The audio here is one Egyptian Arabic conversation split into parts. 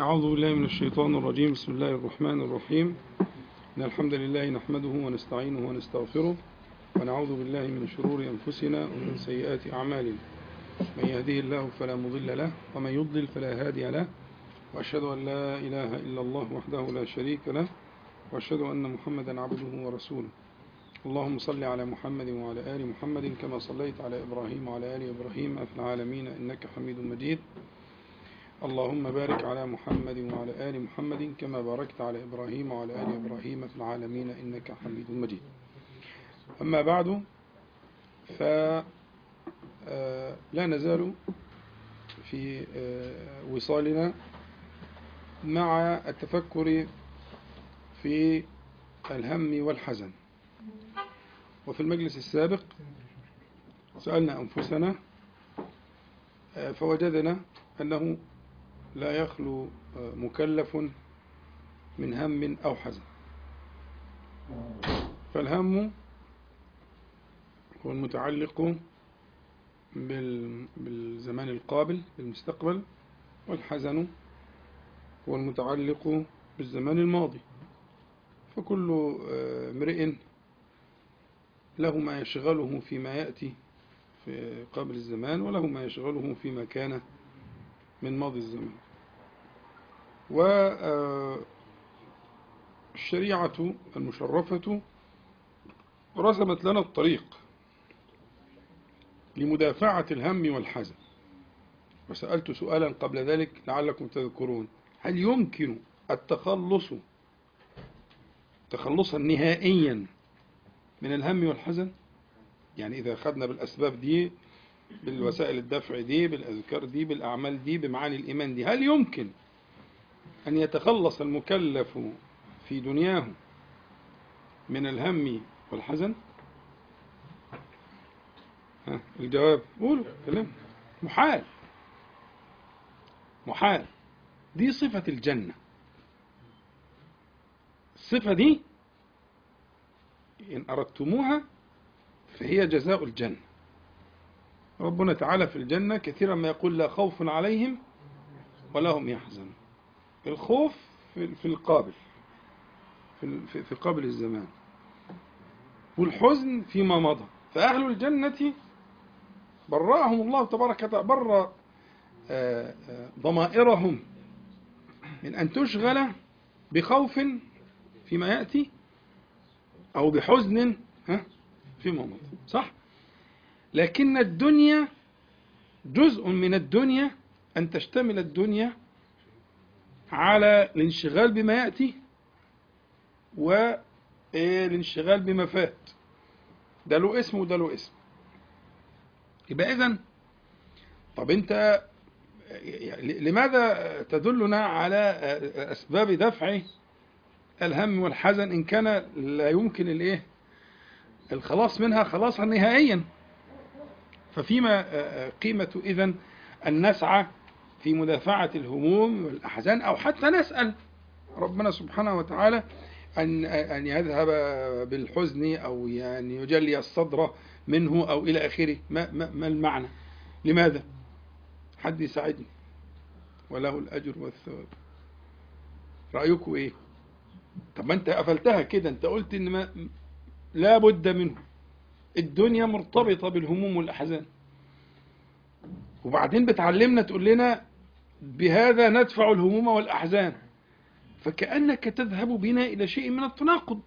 أعوذ بالله من الشيطان الرجيم بسم الله الرحمن الرحيم إن الحمد لله نحمده ونستعينه ونستغفره ونعوذ بالله من شرور أنفسنا ومن سيئات أعمالنا من يهده الله فلا مضل له ومن يضلل فلا هادي له وأشهد أن لا إله إلا الله وحده لا شريك له وأشهد أن محمدا عبده ورسوله اللهم صل على محمد وعلى آل محمد كما صليت على إبراهيم وعلى آل إبراهيم في العالمين إنك حميد مجيد اللهم بارك على محمد وعلى آل محمد كما باركت على إبراهيم وعلى آل إبراهيم في العالمين إنك حميد مجيد أما بعد فلا نزال في وصالنا مع التفكر في الهم والحزن وفي المجلس السابق سألنا أنفسنا فوجدنا أنه لا يخلو مكلف من هم أو حزن فالهم هو المتعلق بالزمان القابل بالمستقبل والحزن هو المتعلق بالزمان الماضي فكل امرئ له ما يشغله فيما يأتي في قابل الزمان وله ما يشغله فيما كان من ماضي الزمان والشريعة المشرفة رسمت لنا الطريق لمدافعة الهم والحزن وسألت سؤالا قبل ذلك لعلكم تذكرون هل يمكن التخلص تخلصا نهائيا من الهم والحزن يعني إذا أخذنا بالأسباب دي بالوسائل الدفع دي بالأذكار دي بالأعمال دي بمعاني الإيمان دي هل يمكن أن يتخلص المكلف في دنياه من الهم والحزن ها الجواب قولوا كلام محال محال دي صفة الجنة الصفة دي إن أردتموها فهي جزاء الجنة ربنا تعالى في الجنة كثيرا ما يقول لا خوف عليهم ولا هم يحزنون الخوف في القابل في, في قابل الزمان والحزن فيما مضى فأهل الجنة برأهم الله تبارك وتعالى بر ضمائرهم من أن تشغل بخوف فيما يأتي أو بحزن فيما مضى صح؟ لكن الدنيا جزء من الدنيا أن تشتمل الدنيا على الانشغال بما يأتي والانشغال بما فات ده له اسم وده له اسم يبقى إذن طب أنت لماذا تدلنا على أسباب دفع الهم والحزن إن كان لا يمكن الإيه الخلاص منها خلاصا نهائيا ففيما قيمة إذن أن نسعى في مدافعة الهموم والأحزان أو حتى نسأل ربنا سبحانه وتعالى أن أن يذهب بالحزن أو يعني يجلي الصدر منه أو إلى آخره ما, ما, ما المعنى لماذا حد يساعدني وله الأجر والثواب رأيكم إيه طب ما أنت قفلتها كده أنت قلت إن ما لا بد منه الدنيا مرتبطة بالهموم والأحزان وبعدين بتعلمنا تقول لنا بهذا ندفع الهموم والأحزان فكأنك تذهب بنا إلى شيء من التناقض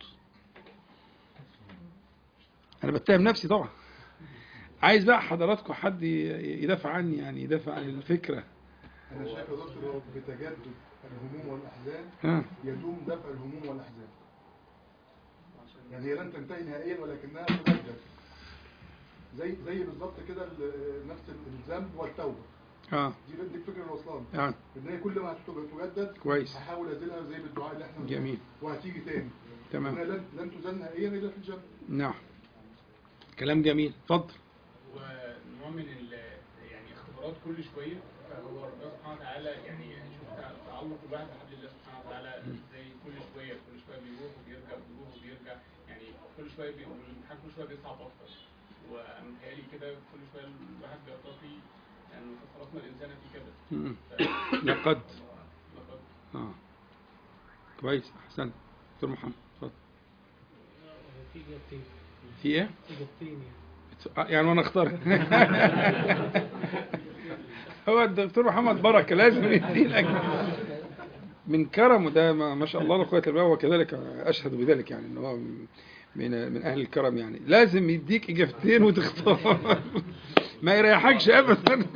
أنا بتهم نفسي طبعا عايز بقى حضراتكم حد يدافع عني يعني يدافع عن الفكرة أنا شايف يا دكتور بتجدد الهموم والأحزان ها. يدوم دفع الهموم والأحزان يعني هي لن تنتهي نهائيا ولكنها تجدد زي زي بالظبط كده نفس الذنب والتوبه اه دي دي الفكره اللي واصلاني اه ان هي كل ما تجدد كويس. هحاول ازيلها زي بالدعاء اللي احنا جميل. وهتيجي تاني تمام إنها لن لن تزال نهائيا الا في الجنه نعم كلام جميل اتفضل ونوع من ال يعني اختبارات كل شويه فهو ربنا سبحانه وتعالى يعني شوف تعلق الواحد بحبل الله سبحانه وتعالى ازاي كل شويه كل شويه بيروح وبيرجع بيروح وبيرجع يعني كل شويه بي- والامتحان كل شويه بيصعب اكتر وانا متهيألي كده كل شويه الواحد بيرتقي يعني فطرتنا الانسان في كده مم. ف- لقد لقد اه كويس احسنت دكتور محمد اتفضل في إجابتين في ايه؟ إجابتين يعني آه، يعني وانا اختار هو الدكتور محمد بركه لازم يديلك من كرمه ده ما ما شاء الله لا قوه الا بالله وكذلك اشهد بذلك يعني ان هو من من اهل الكرم يعني لازم يديك اجابتين وتختار ما يريحكش ابدا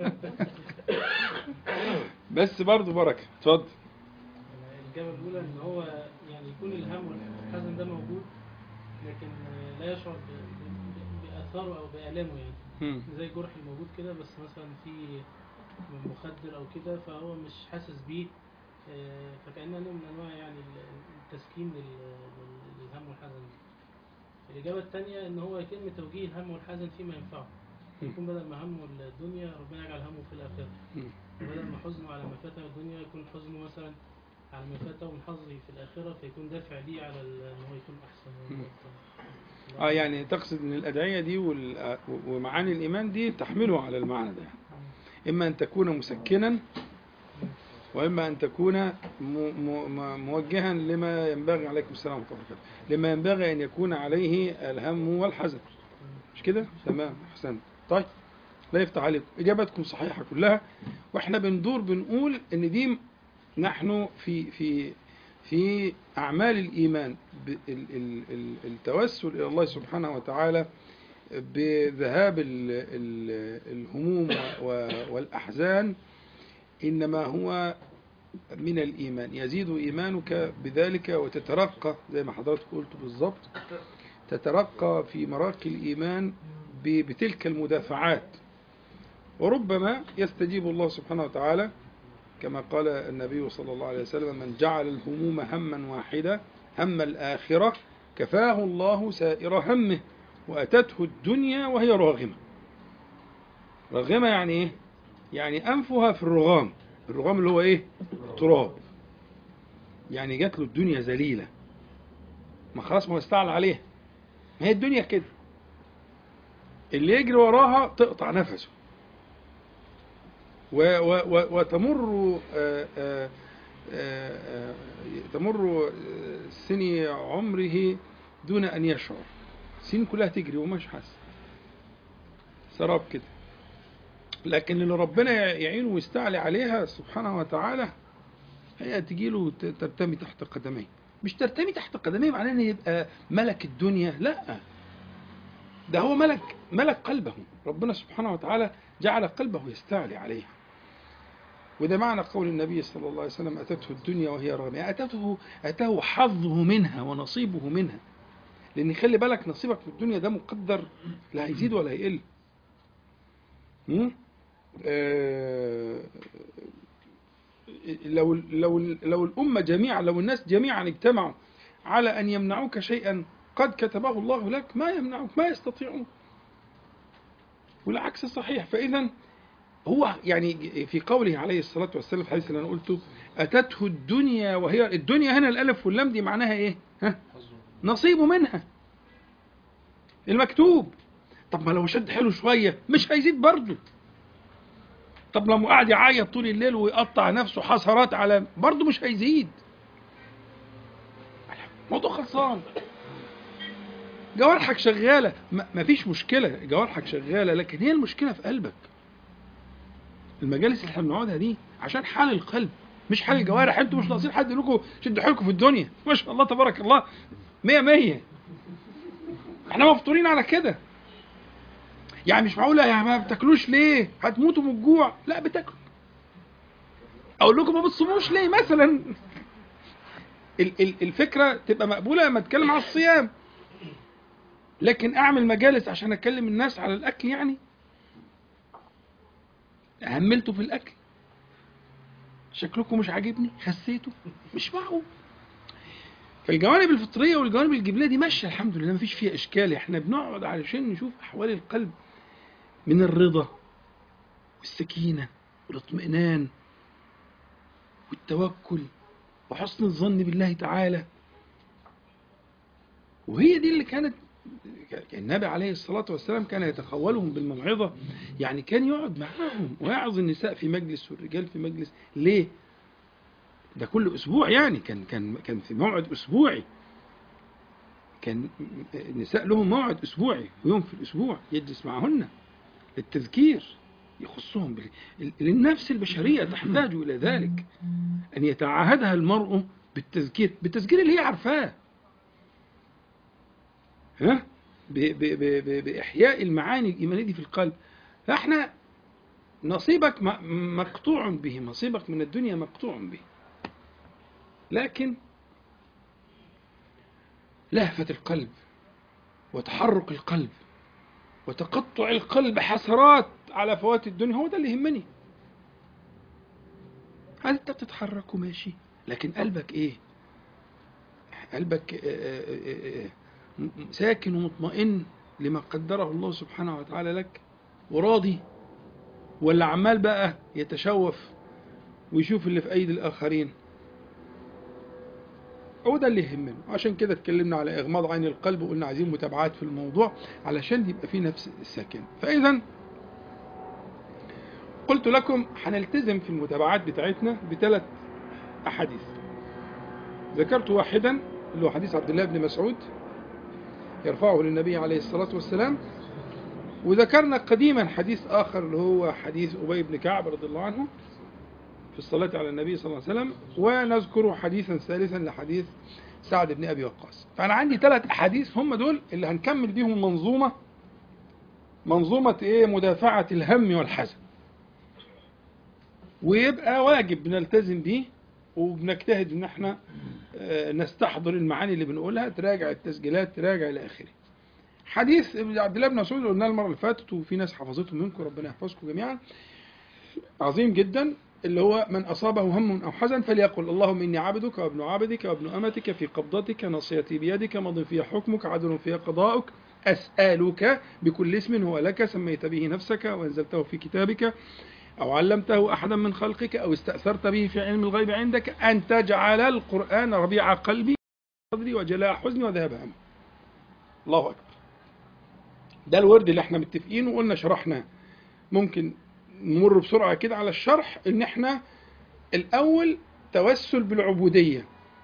بس برضه بركه اتفضل الإجابة الأولى إن هو يعني يكون الهم والحزن ده موجود لكن لا يشعر ب- ب- بآثاره أو بآلامه يعني مم. زي الجرح الموجود كده بس مثلا في مخدر أو كده فهو مش حاسس بيه آه، فكأنها نوع من أنواع يعني التسكين لل- لل- للهم والحزن الإجابة الثانية إن هو يتم توجيه الهم والحزن فيما ينفعه يكون بدل ما همه الدنيا ربنا يجعل همه في الآخرة مم. بدل ما حزنه على ما فاته الدنيا يكون حزنه مثلا على ما فاته من حظه في الآخرة فيكون دافع ليه على ال- إن هو يكون أحسن مم. اه يعني تقصد ان الادعيه دي وال- ومعاني الايمان دي تحمله على المعنى ده يعني. اما ان تكون مسكنا واما ان تكون م- م- م- موجها لما ينبغي عليكم السلام ورحمه الله وبركاته لما ينبغي ان يكون عليه الهم والحزن مش كده تمام احسنت طيب لا يفتح عليكم اجابتكم صحيحه كلها واحنا بندور بنقول ان دي نحن في في في اعمال الايمان ب- ال- ال- ال- التوسل الى الله سبحانه وتعالى بذهاب ال- ال- الهموم و- والاحزان انما هو من الايمان يزيد ايمانك بذلك وتترقى زي ما حضرتك قلت بالظبط تترقى في مراقي الايمان ب- بتلك المدافعات وربما يستجيب الله سبحانه وتعالى كما قال النبي صلى الله عليه وسلم من جعل الهموم هما واحدا هم الآخرة كفاه الله سائر همه وأتته الدنيا وهي راغمة راغمة يعني إيه؟ يعني أنفها في الرغام الرغام اللي هو إيه؟ التراب يعني جات له الدنيا ذليلة ما خلاص ما هو استعلى عليها ما هي الدنيا كده اللي يجري وراها تقطع نفسه و و و وتمر آه، آه، آه، آه، تمر آه، سني عمره دون أن يشعر سنين كلها تجري ومش حاسس سراب كده لكن اللي ربنا يعينه ويستعلي عليها سبحانه وتعالى هي تجيله ت- ترتمي تحت قدميه مش ترتمي تحت قدميه معناه ان يبقى ملك الدنيا لا ده هو ملك ملك قلبه ربنا سبحانه وتعالى جعل قلبه يستعلي عليها وده معنى قول النبي صلى الله عليه وسلم أتته الدنيا وهي راغمة أتته أتاه حظه منها ونصيبه منها لأن خلي بالك نصيبك في الدنيا ده مقدر لا هيزيد ولا هيقل مم؟ آه، لو لو لو الأمة جميعا لو الناس جميعا اجتمعوا على أن يمنعوك شيئا قد كتبه الله لك ما يمنعوك ما يستطيعون والعكس صحيح فإذا هو يعني في قوله عليه الصلاة والسلام في الحديث اللي أنا قلته أتته الدنيا وهي الدنيا هنا الألف واللام دي معناها إيه؟ ها؟ نصيبه منها المكتوب طب ما لو شد حلو شوية مش هيزيد برضه طب لما قاعد يعيط طول الليل ويقطع نفسه حسرات على برضه مش هيزيد موضوع خلصان جوارحك شغالة ما- مفيش مشكلة جوارحك شغالة لكن هي المشكلة في قلبك المجالس اللي احنا بنقعدها دي عشان حال القلب مش حال الجوارح انتوا مش ناقصين حد يقول لكم شدوا حيلكم في الدنيا ما شاء الله تبارك الله مية مية احنا مفطورين على كده يعني مش معقولة يا ما بتاكلوش ليه هتموتوا من الجوع لا بتاكلوا اقول لكم ما بتصوموش ليه مثلا ال- ال- الفكرة تبقى مقبولة لما اتكلم على الصيام لكن اعمل مجالس عشان اكلم الناس على الاكل يعني هملتوا في الاكل شكلكم مش عاجبني خسيتوا مش معقول فالجوانب الفطريه والجوانب الجبليه دي ماشيه الحمد لله مفيش فيها اشكال احنا بنقعد علشان نشوف احوال القلب من الرضا والسكينه والاطمئنان والتوكل وحسن الظن بالله تعالى وهي دي اللي كانت النبي عليه الصلاة والسلام كان يتخولهم بالموعظة يعني كان يقعد معاهم ويعظ النساء في مجلس والرجال في مجلس ليه؟ ده كل اسبوع يعني كان كان كان في موعد اسبوعي كان النساء لهم موعد اسبوعي يوم في الاسبوع يجلس معهن للتذكير يخصهم بال... ال- النفس البشريه تحتاج الى ذلك ان يتعاهدها المرء بالتذكير بالتذكير اللي هي عارفاه ها ب... ب... ب... ب... باحياء المعاني الايمانيه دي في القلب فاحنا نصيبك م- مقطوع به نصيبك من الدنيا مقطوع به لكن لهفة القلب وتحرك القلب وتقطع القلب حسرات على فوات الدنيا هو ده اللي يهمني هل انت بتتحرك وماشي لكن قلبك ايه قلبك آه، آه، آه، م- ساكن ومطمئن لما قدره الله سبحانه وتعالى لك وراضي ولا عمال بقى يتشوف ويشوف اللي في ايدي الاخرين هو ده اللي يهمنا عشان كده اتكلمنا على اغماض عين القلب وقلنا عايزين متابعات في الموضوع علشان يبقى في نفس ساكن فاذا قلت لكم هنلتزم في المتابعات بتاعتنا بثلاث احاديث ذكرت واحدا اللي هو حديث عبد الله بن مسعود يرفعه للنبي عليه الصلاه والسلام وذكرنا قديما حديث آخر اللي هو حديث أبي بن كعب رضي الله عنه في الصلاة على النبي صلى الله عليه وسلم ونذكر حديثا ثالثا لحديث سعد بن أبي وقاص فأنا عندي ثلاث أحاديث هم دول اللي هنكمل بيهم منظومة منظومة إيه مدافعة الهم والحزن ويبقى واجب بنلتزم بيه وبنجتهد ان احنا آه، نستحضر المعاني اللي بنقولها تراجع التسجيلات تراجع الى اخره حديث ابن عبد الله بن مسعود اللي قلناه المره اللي فاتت وفي ناس حفظته منكم ربنا يحفظكم جميعا عظيم جدا اللي هو من اصابه هم او حزن فليقل اللهم اني عبدك وابن عبدك وابن امتك في قبضتك ناصيتي بيدك ماض في حكمك عدل في قضاؤك اسالك بكل اسم هو لك سميت به نفسك وانزلته في كتابك أو علمته أحدا من خلقك أو استأثرت به في علم الغيب عندك أن تجعل القرآن ربيع قلبي صدري وجلاء حزني وذهب همي الله أكبر ده الورد اللي احنا متفقين وقلنا شرحناه ممكن نمر بسرعة كده على الشرح ان احنا الأول توسل بالعبودية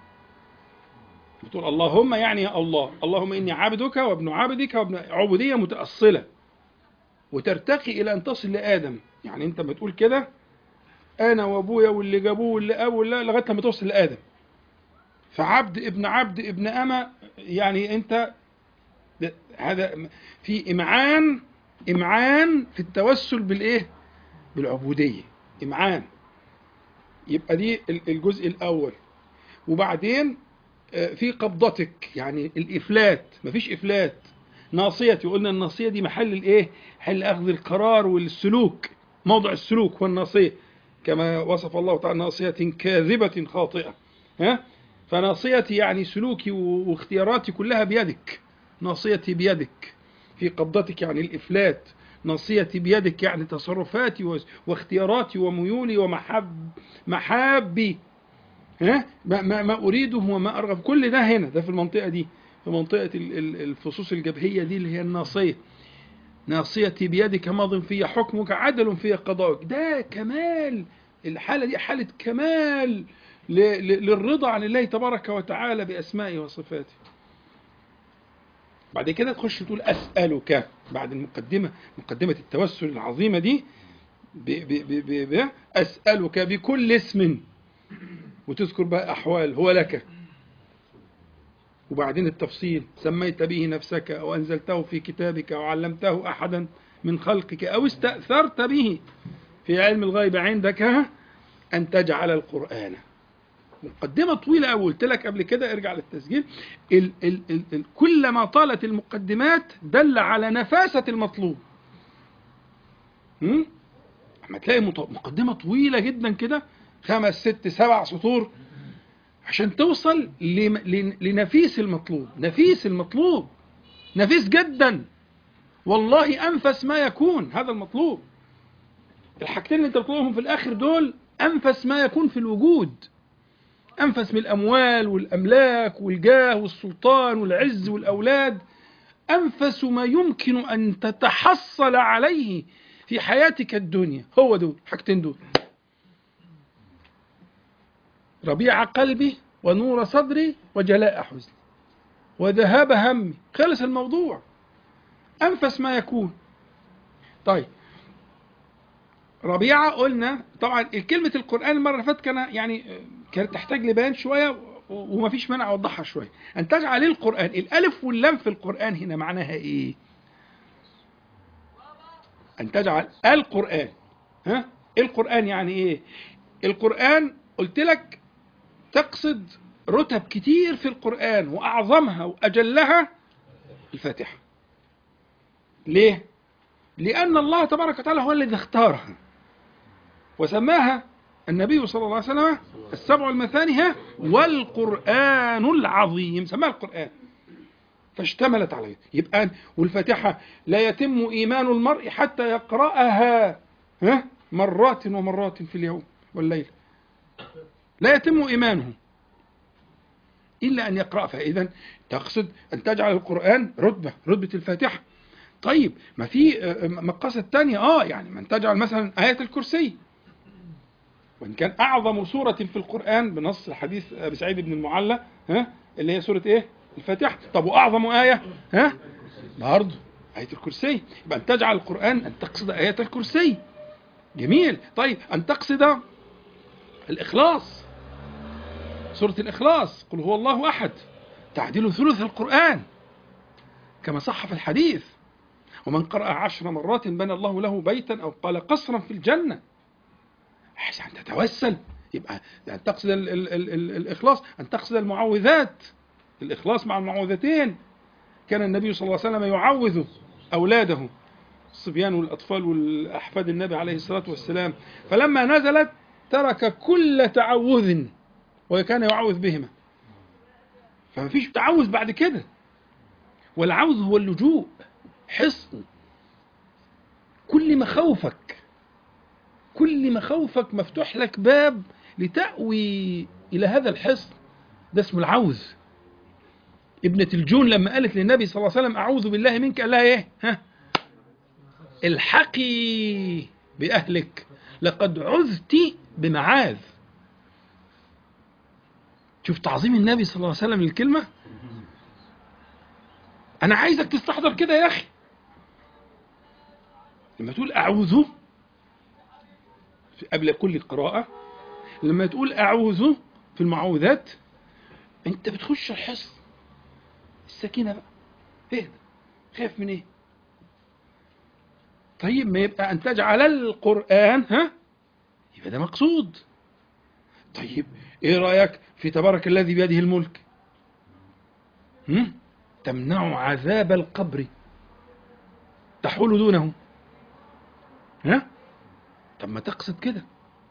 بتقول اللهم يعني يا الله اللهم إني عبدك وابن عبدك وابن عبودية متأصلة وترتقي إلى أن تصل لآدم يعني أنت بتقول كده أنا وأبويا واللي جابوه واللي أبوه واللي لغاية لما توصل لآدم فعبد ابن عبد ابن أما يعني أنت ده- هذا في إمعان إمعان في التوسل بالإيه؟ بالعبودية إمعان يبقى دي ال- الجزء الأول وبعدين آه، في قبضتك يعني الإفلات مفيش إفلات ناصيتي وقلنا الناصية دي محل الإيه؟ محل أخذ القرار والسلوك موضع السلوك هو الناصية كما وصف الله تعالى ناصية كاذبة خاطئة ها؟ فناصيتي يعني سلوكي و- واختياراتي كلها بيدك ناصيتي بيدك في قبضتك يعني الإفلات ناصيتي بيدك يعني تصرفاتي و- واختياراتي وميولي ومحب محابي ها ما, ما, ما أريده وما أرغب كل ده هنا ده في المنطقة دي في منطقة ال- ال- الفصوص الجبهية دي اللي هي الناصية ناصيتي بيدك ماض في حكمك عدل في قضاءك ده كمال الحالة دي حالة كمال ل- ل- للرضا عن الله تبارك وتعالى بأسمائه وصفاته بعد كده تخش تقول أسألك بعد المقدمة مقدمة التوسل العظيمة دي ب ب ب ب ب أسألك بكل اسم وتذكر بقى أحوال هو لك وبعدين التفصيل سميت به نفسك أو أنزلته في كتابك أو علمته أحدا من خلقك أو استأثرت به في علم الغيب عندك أن تجعل القرآن مقدمة طويلة أوي قلت لك قبل كده ارجع للتسجيل ال ال ال ال كلما طالت المقدمات دل على نفاسة المطلوب هم؟ اما تلاقي مط- مقدمة طويلة جدا كده خمس ست سبع سطور عشان توصل لم- لن- لنفيس المطلوب نفيس المطلوب نفيس جدا والله أنفس ما يكون هذا المطلوب الحاجتين اللي انت بتطلبهم في الآخر دول أنفس ما يكون في الوجود أنفس من الأموال والأملاك والجاه والسلطان والعز والأولاد أنفس ما يمكن أن تتحصل عليه في حياتك الدنيا هو دول حاجتين دول ربيع قلبي ونور صدري وجلاء حزني وذهاب همي خلص الموضوع أنفس ما يكون طيب ربيعة قلنا طبعا كلمة القرآن المرة اللي فاتت كان يعني كانت تحتاج لبيان شوية وما فيش مانع أوضحها شوية أن تجعل القرآن الألف واللام في القرآن هنا معناها إيه؟ أن تجعل القرآن ها؟ القرآن يعني إيه؟ القرآن قلت لك تقصد رتب كتير في القرآن وأعظمها وأجلها الفاتحة ليه؟ لأن الله تبارك وتعالى هو الذي اختارها وسماها النبي صلى الله عليه وسلم السبع المثاني ها والقرآن العظيم سماها القرآن فاشتملت عليه يبقى والفاتحة لا يتم إيمان المرء حتى يقرأها ها مرات ومرات في اليوم والليل لا يتم إيمانه إلا أن يقرأ فإذا تقصد أن تجعل القرآن رتبة رتبة الفاتحة طيب ما في مقاصد تانية اه يعني من تجعل مثلا آية الكرسي وإن كان أعظم سورة في القرآن بنص حديث أبي سعيد بن المعلى ها اللي هي سورة إيه؟ الفاتحة طب وأعظم آية ها؟ برضه آية الكرسي يبقى أن تجعل القرآن أن تقصد آية الكرسي جميل طيب أن تقصد الإخلاص سورة الإخلاص قل هو الله أحد تعديل ثلث القرآن كما صح في الحديث ومن قرأ عشر مرات بنى الله له بيتا أو قال قصرا في الجنة عشان تتوسل يبقى أن تقصد ال ال ال ال الإخلاص أن تقصد المعوذات الإخلاص مع المعوذتين كان النبي صلى الله عليه وسلم يعوذ أولاده الصبيان والأطفال والأحفاد النبي عليه الصلاة والسلام فلما نزلت ترك كل تعوذ وكان يعوذ بهما فما فيش تعوذ بعد كده والعوذ هو اللجوء حصن كل مخاوفك كل مخاوفك مفتوح لك باب لتأوي إلى هذا الحصن ده اسمه العوذ ابنة الجون لما قالت للنبي صلى الله عليه وسلم أعوذ بالله منك قال لها إيه ها الحقي بأهلك لقد عذت بمعاذ شوف تعظيم النبي صلى الله عليه وسلم للكلمة أنا عايزك تستحضر كده يا أخي لما تقول أعوذ قبل كل قراءة لما تقول أعوذ في المعوذات أنت بتخش الحصن السكينة بقى اهدى خايف من ايه طيب ما يبقى أن تجعل القرآن ها يبقى ده مقصود طيب ايه رأيك في تبارك الذي بيده الملك هم؟ تمنع عذاب القبر تحول دونه ها طب ما تقصد كده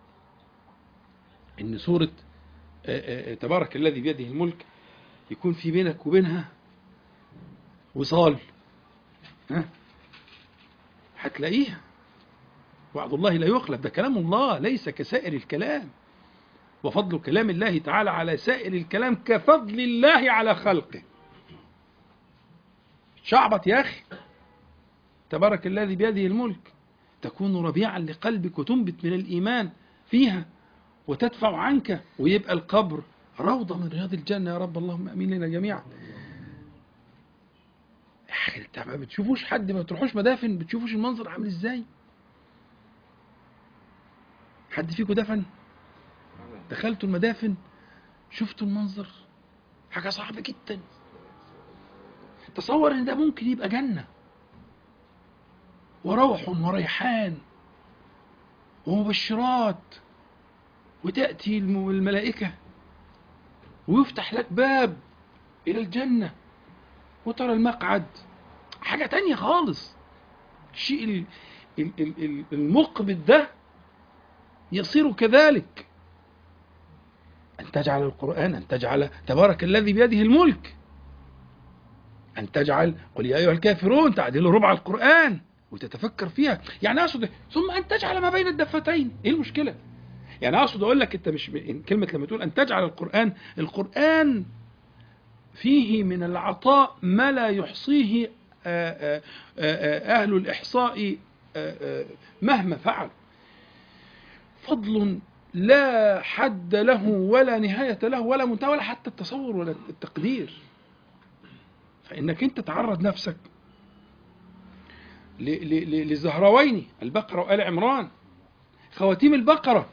ان سورة آآ آآ تبارك الذي بيده الملك يكون في بينك وبينها وصال ها هتلاقيها وعد الله لا يخلف ده كلام الله ليس كسائر الكلام وفضل كلام الله تعالى على سائر الكلام كفضل الله على خلقه شعبط يا أخي تبارك الذي بيده الملك تكون ربيعا لقلبك وتنبت من الإيمان فيها وتدفع عنك ويبقى القبر روضة من رياض الجنة يا رب اللهم أمين لنا جميعا انت ما بتشوفوش حد ما تروحوش مدافن بتشوفوش المنظر عامل ازاي حد فيكم دفن دخلتوا المدافن شفتوا المنظر حاجة صعبة جدا تصور ان ده ممكن يبقى جنة وروح وريحان ومبشرات وتأتي الملائكة ويفتح لك باب إلى الجنة وترى المقعد حاجة تانية خالص الشيء المقبض ده يصير كذلك أن تجعل القرآن أن تجعل تبارك الذي بيده الملك أن تجعل قل يا أيها الكافرون تعديل ربع القرآن وتتفكر فيها يعني أقصد ثم أن تجعل ما بين الدفتين إيه المشكلة يعني أقصد أقول لك أنت مش كلمة لما تقول أن تجعل القرآن القرآن فيه من العطاء ما لا يحصيه أهل الإحصاء مهما فعل فضل لا حد له ولا نهاية له ولا منتهى ولا حتى التصور ولا التقدير فإنك أنت تعرض نفسك ل- ل- ل- للزهروين البقرة وآل عمران خواتيم البقرة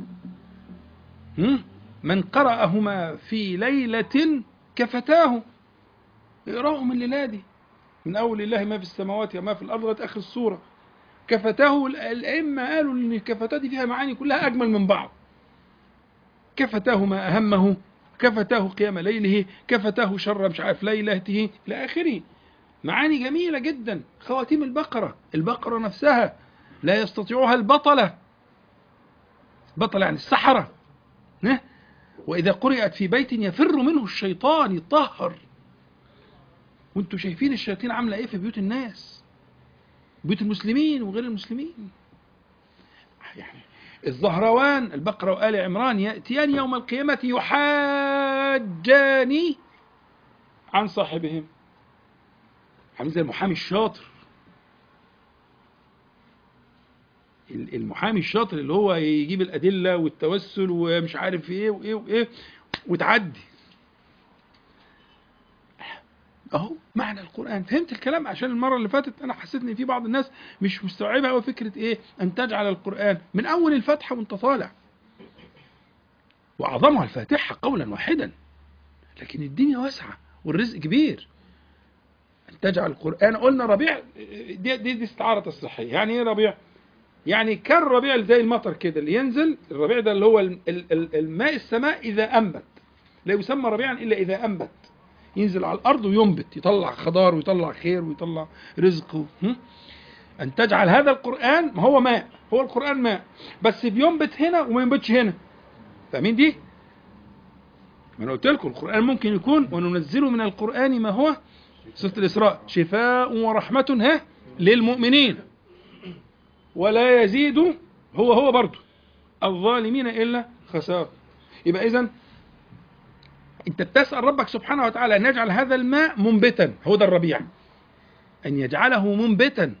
هم؟ من قرأهما في ليلة كفتاه اقرأهم الليلة دي من أول الله ما في السماوات وما في الأرض لغاية آخر السورة كفتاه ال- الأئمة قالوا إن الكفتاه دي فيها معاني كلها أجمل من بعض كفتاه ما أهمه كفتاه قيام ليله كفتاه شر مش عارف ليلته إلى آخره معاني جميلة جدا خواتيم البقرة البقرة نفسها لا يستطيعها البطلة بطلة يعني السحرة نه؟ وإذا قرأت في بيت يفر منه الشيطان يطهر وانتوا شايفين الشياطين عاملة ايه في بيوت الناس بيوت المسلمين وغير المسلمين يعني الزهروان البقرة وآل عمران يأتيان يوم القيامة يحاجان عن صاحبهم عامل زي المحامي الشاطر ال- المحامي الشاطر اللي هو يجيب الأدلة والتوسل ومش عارف ايه وايه وايه وتعدي اهو معنى القرآن فهمت الكلام عشان المرة اللي فاتت انا حسيت ان في بعض الناس مش مستوعبة قوي فكرة ايه ان تجعل القرآن من اول الفتحة وانت طالع واعظمها الفاتحة قولا واحدا لكن الدنيا واسعة والرزق كبير ان تجعل القرآن قلنا ربيع دي, دي, دي استعارة تصريحية يعني ايه ربيع يعني كان ربيع زي المطر كده اللي ينزل الربيع ده اللي هو ال- ال- ال- الماء السماء اذا انبت لا يسمى ربيعا الا اذا انبت ينزل على الارض وينبت يطلع خضار ويطلع خير ويطلع رزق و- هم؟ ان تجعل هذا القران ما هو ماء هو القران ماء بس بينبت هنا وما ينبتش هنا فاهمين دي ما انا قلت لكم القران ممكن يكون وننزل من القران ما هو سوره الاسراء شفاء ورحمه ها للمؤمنين ولا يزيد هو هو برضه الظالمين الا خساره يبقى اذا انت بتسال ربك سبحانه وتعالى ان يجعل هذا الماء منبتا هو ده الربيع ان يجعله منبتا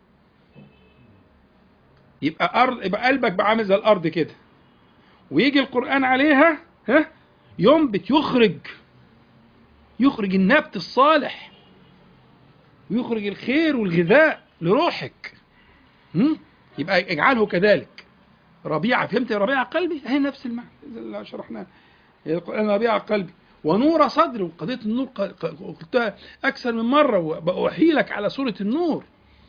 يبقى ارض يبقى قلبك بقى عامل زي الارض كده ويجي القران عليها ها ينبت يخرج يخرج النبت الصالح ويخرج الخير والغذاء لروحك هم؟ يبقى اجعله كذلك ربيعة فهمت يا ربيعة قلبي هي نفس المعنى زي اللي شرحناه هي القرآن ربيعة قلبي ونور صدري وقضية النور ق- ق- قلتها أكثر من مرة وأحيلك على سورة النور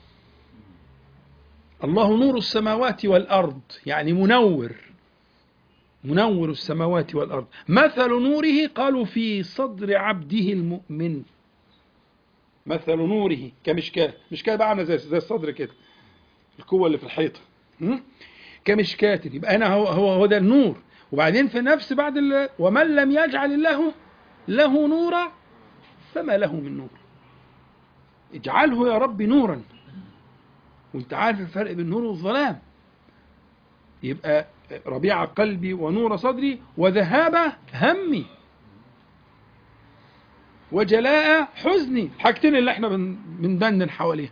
الله نور السماوات والأرض يعني منور منور السماوات والأرض مثل نوره قالوا في صدر عبده المؤمن مثل نوره كمشكاة مشكاة بقى عاملة زي زي الصدر كده القوة اللي في الحيطة م? كمشكاة يبقى أنا هو هو هو ده النور وبعدين في نفس بعد ال- ومن لم يجعل الله له نورا فما له من نور اجعله يا رب نورا وانت عارف الفرق بين النور والظلام يبقى ربيع قلبي ونور صدري وذهاب همي وجلاء حزني الحاجتين اللي احنا بن- بندندن حواليها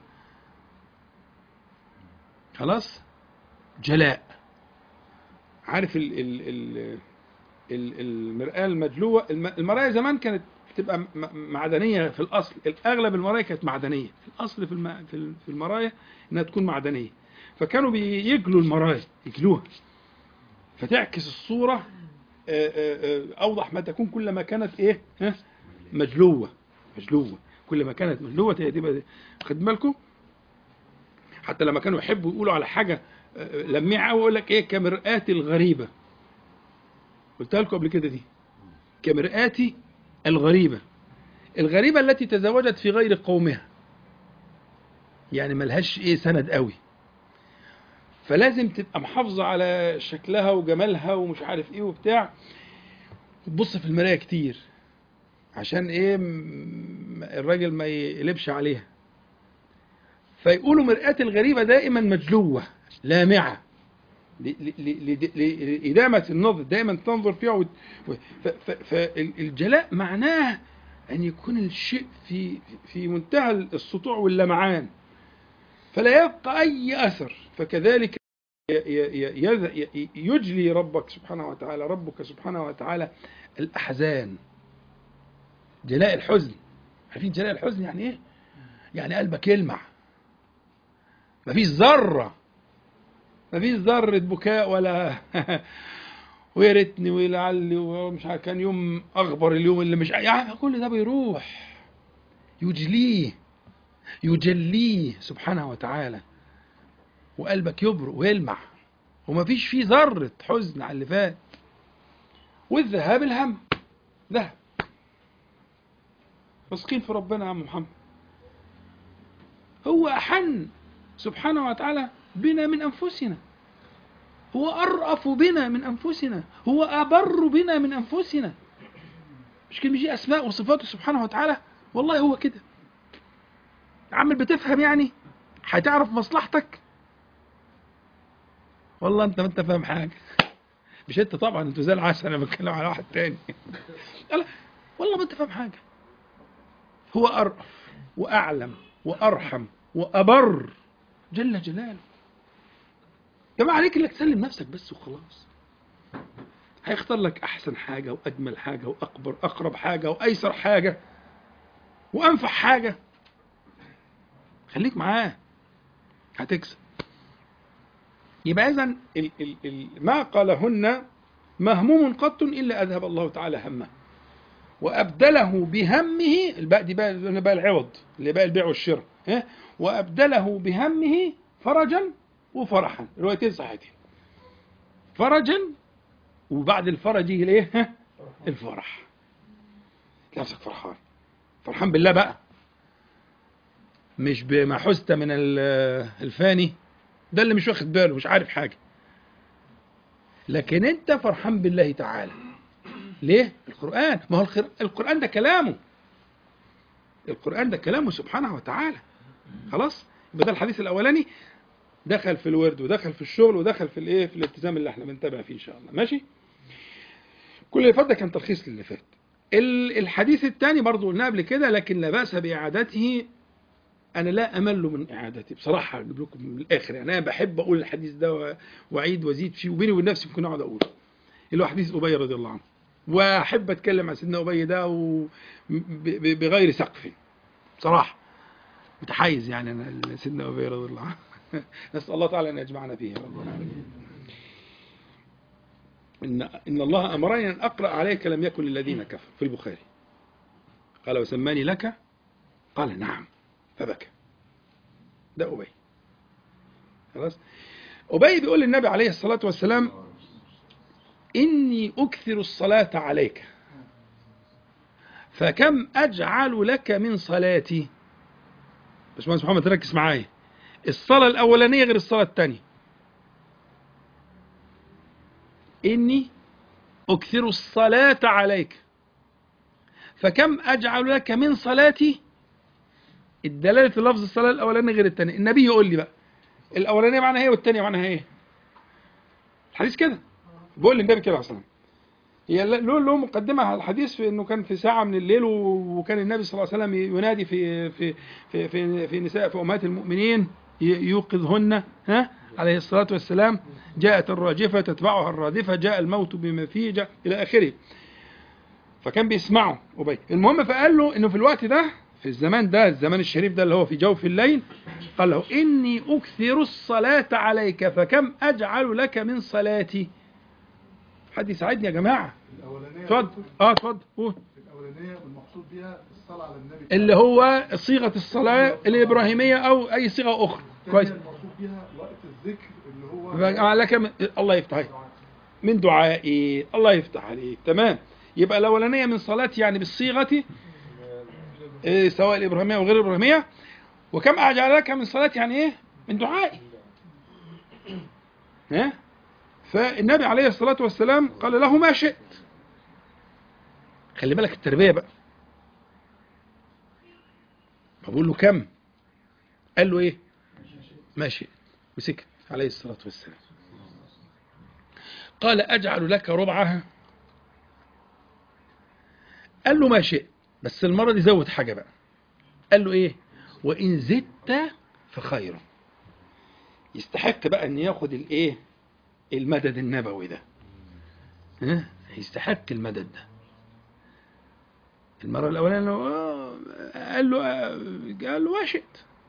خلاص جلاء عارف ال ال ال ال المرآة المدلوة الم- المرايا زمان كانت بتبقى م- معدنية في الأصل الأغلب المرايا كانت معدنية في الأصل في الم- في ال- في المرايا إنها تكون معدنية فكانوا بيجلوا المرايا يجلوها فتعكس الصورة آه، آه، آه، أوضح ما تكون كلما كانت إيه ها مجلوة مجلوة كل ما كانت مجلوة هي تبقى خد بالكم حتى لما كانوا يحبوا يقولوا على حاجة آه، لميعة قوي يقول لك إيه كمرآة الغريبة قلتها لكم قبل كده دي كمرآة الغريبة الغريبة التي تزوجت في غير قومها يعني ملهاش ايه سند قوي فلازم تبقى محافظة على شكلها وجمالها ومش عارف ايه وبتاع تبص في المراية كتير عشان ايه م- الراجل ما يقلبش عليها فيقولوا مرآة الغريبة دائما مجلوة لامعة ل- ل- ل- ل- لإدامة النظر دائما تنظر فيها وت- و- ف- ف- فالجلاء معناه أن يكون الشيء في في منتهى السطوع واللمعان فلا يبقى أي أثر فكذلك ي- ي- ي- يجلي ربك سبحانه وتعالى ربك سبحانه وتعالى الأحزان جلاء الحزن عارفين جلاء الحزن يعني ايه يعني قلبك يلمع مفيش ذرة مفيش ذرة بكاء ولا ويا ريتني ولعلي ومش عارف كان يوم اغبر اليوم اللي مش يعني كل ده بيروح يجليه يجليه سبحانه وتعالى وقلبك يبرق ويلمع ومفيش فيه ذرة حزن على اللي فات والذهاب الهم ذهب واثقين في ربنا يا عم محمد هو أحن سبحانه وتعالى بنا من أنفسنا هو أرأف بنا من أنفسنا هو أبر بنا من أنفسنا مش كلمة دي أسماء وصفاته سبحانه وتعالى والله هو كده عمال بتفهم يعني هتعرف مصلحتك والله انت ما انت فاهم حاجه مش انت طبعا انتوا زي العسل انا بتكلم على واحد تاني لا والله ما انت فاهم حاجه هو ارأف واعلم وارحم وابر جل جلاله يا جماعه عليك انك تسلم نفسك بس وخلاص هيختار لك احسن حاجه واجمل حاجه واكبر اقرب حاجه وايسر حاجه وانفع حاجه خليك معاه هتكسب يبقى اذا ال- ال- ال- ما قالهن مهموم قط الا اذهب الله تعالى همه وابدله بهمه الباء دي بقى اللي بقى العوض اللي بقى البيع والشراء ها وابدله بهمه فرجا وفرحا روايتين صحيحتين فرجا وبعد الفرج يجي الايه ها؟ الفرح تلاقي نفسك فرحان فرحان بالله بقى مش بما حزت من ال- الفاني ده اللي مش واخد باله مش عارف حاجة لكن انت فرحان بالله تعالى ليه القرآن ما هو الخر- القرآن ده كلامه القرآن ده كلامه سبحانه وتعالى خلاص يبقى ده الحديث الأولاني دخل في الورد ودخل في الشغل ودخل في الايه في الالتزام اللي احنا بنتابع فيه ان شاء الله ماشي كل اللي فات ده كان تلخيص للي فات ال- الحديث الثاني برضو قلنا قبل كده لكن لا بأس بإعادته انا لا امل من اعادته بصراحه اجيب لكم من الاخر يعني انا بحب اقول الحديث ده و- واعيد وازيد فيه وبيني وبين نفسي ممكن اقعد اقوله اللي هو حديث ابي رضي الله عنه واحب اتكلم عن سيدنا ابي ده و... ب... ب... بغير سقف بصراحه متحيز يعني انا لسيدنا ابي رضي الله عنه نسال الله تعالى ان يجمعنا فيه يا رب العالمين ان ان الله امرني ان اقرا عليك لم يكن للذين كفروا في البخاري قال وسماني لك قال نعم فبكى ده أبي خلاص أبي بيقول للنبي عليه الصلاة والسلام إني أكثر الصلاة عليك فكم أجعل لك من صلاتي باشمهندس محمد تركز معايا الصلاة الأولانية غير الصلاة الثانية إني أكثر الصلاة عليك فكم أجعل لك من صلاتي الدلالة في لفظ الصلاة الأولانية غير الثانية النبي يقول لي بقى الأولانية معناها ايه والثانية معناها ايه الحديث كده بيقول للنبي كده عليه الصلاة والسلام. هي له له مقدمة على الحديث في انه كان في ساعة من الليل و- وكان النبي صلى الله عليه وسلم ينادي في في في في, في نساء في امهات المؤمنين ي- يوقظهن ها عليه الصلاة والسلام جاءت الراجفة تتبعها الرادفة جاء الموت بما فيه جاء إلى آخره فكان بيسمعه أبي المهم فقال له إنه في الوقت ده في الزمان ده الزمان الشريف ده اللي هو في جوف الليل قال له إني أكثر الصلاة عليك فكم أجعل لك من صلاتي حد يساعدني يا جماعة الاولانيه اتفضل اه اتفضل قول الاولانيه المقصود بها الصلاه على النبي اللي هو صيغة الصلاة الإبراهيمية أو أي صيغة أخرى كويس الثانيه المقصود بها وقت الذكر اللي هو يبقى لك من... الله يفتح عليك من دعائي الله يفتح عليك تمام يبقى الأولانية من صلاتي يعني بالصيغة إيه سواء الإبراهيمية أو غير الإبراهيمية وكم أجعل لك من صلاتي يعني إيه من دعائي ها فالنبي عليه الصلاة والسلام قال له ما شئت خلي بالك التربية بقى بقول له كم قال له ايه ما شئت وسكت عليه الصلاة والسلام قال أجعل لك ربعها قال له ما شئت بس المرة دي زود حاجة بقى قال له ايه وإن زدت فخير يستحق بقى ان ياخد الايه المدد النبوي ده ها يستحق المدد ده المرة الأولانية قال له آه، قال له آه، قال له ما شئت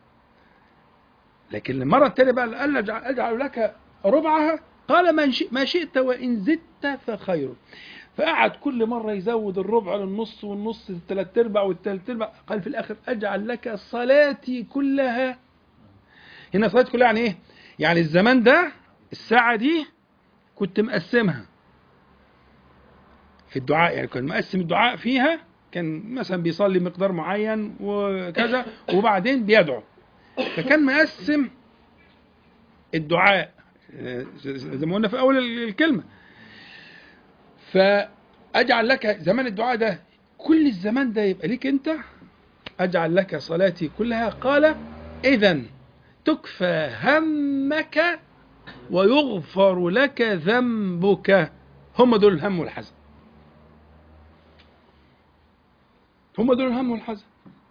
لكن المرة الثانية بقى قال له أجعل, أجعل لك ربعها قال ما شئت, ما شئت وإن زدت فخير فقعد كل مرة يزود الربع للنص والنص للثلاث أرباع والثلاث أرباع قال في الآخر أجعل لك صلاتي كلها هنا صلاتي كلها يعني إيه؟ يعني الزمان ده الساعة دي كنت مقسمها في الدعاء يعني كان مقسم الدعاء فيها كان مثلا بيصلي مقدار معين وكذا وبعدين بيدعو فكان مقسم الدعاء آه، زي ما قلنا في اول الكلمه فاجعل لك زمان الدعاء ده كل الزمان ده يبقى ليك انت اجعل لك صلاتي كلها قال اذا تكفى همك ويغفر لك ذنبك هم دول الهم والحزن هم دول الهم والحزن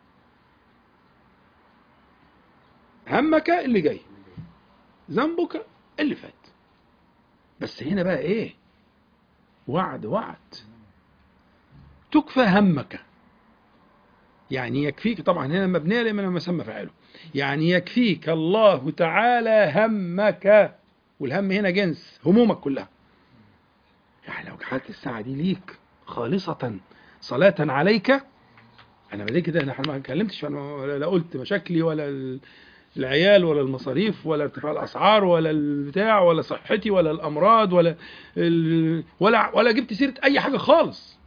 همك اللي جاي ذنبك اللي فات بس هنا بقى ايه وعد وعد تكفى همك يعني يكفيك طبعا هنا مبنيه لمن مسمى فاعله يعني يكفيك الله تعالى همك والهم هنا جنس همومك كلها يعني لو جعلت الساعه دي ليك خالصه صلاه عليك انا بدي كده انا ما اتكلمتش انا ولا لا قلت مشاكلي ولا ال- العيال ولا المصاريف ولا ارتفاع الاسعار ولا البتاع ولا صحتي ولا الامراض ولا ال... ولا ولا جبت سيره اي حاجه خالص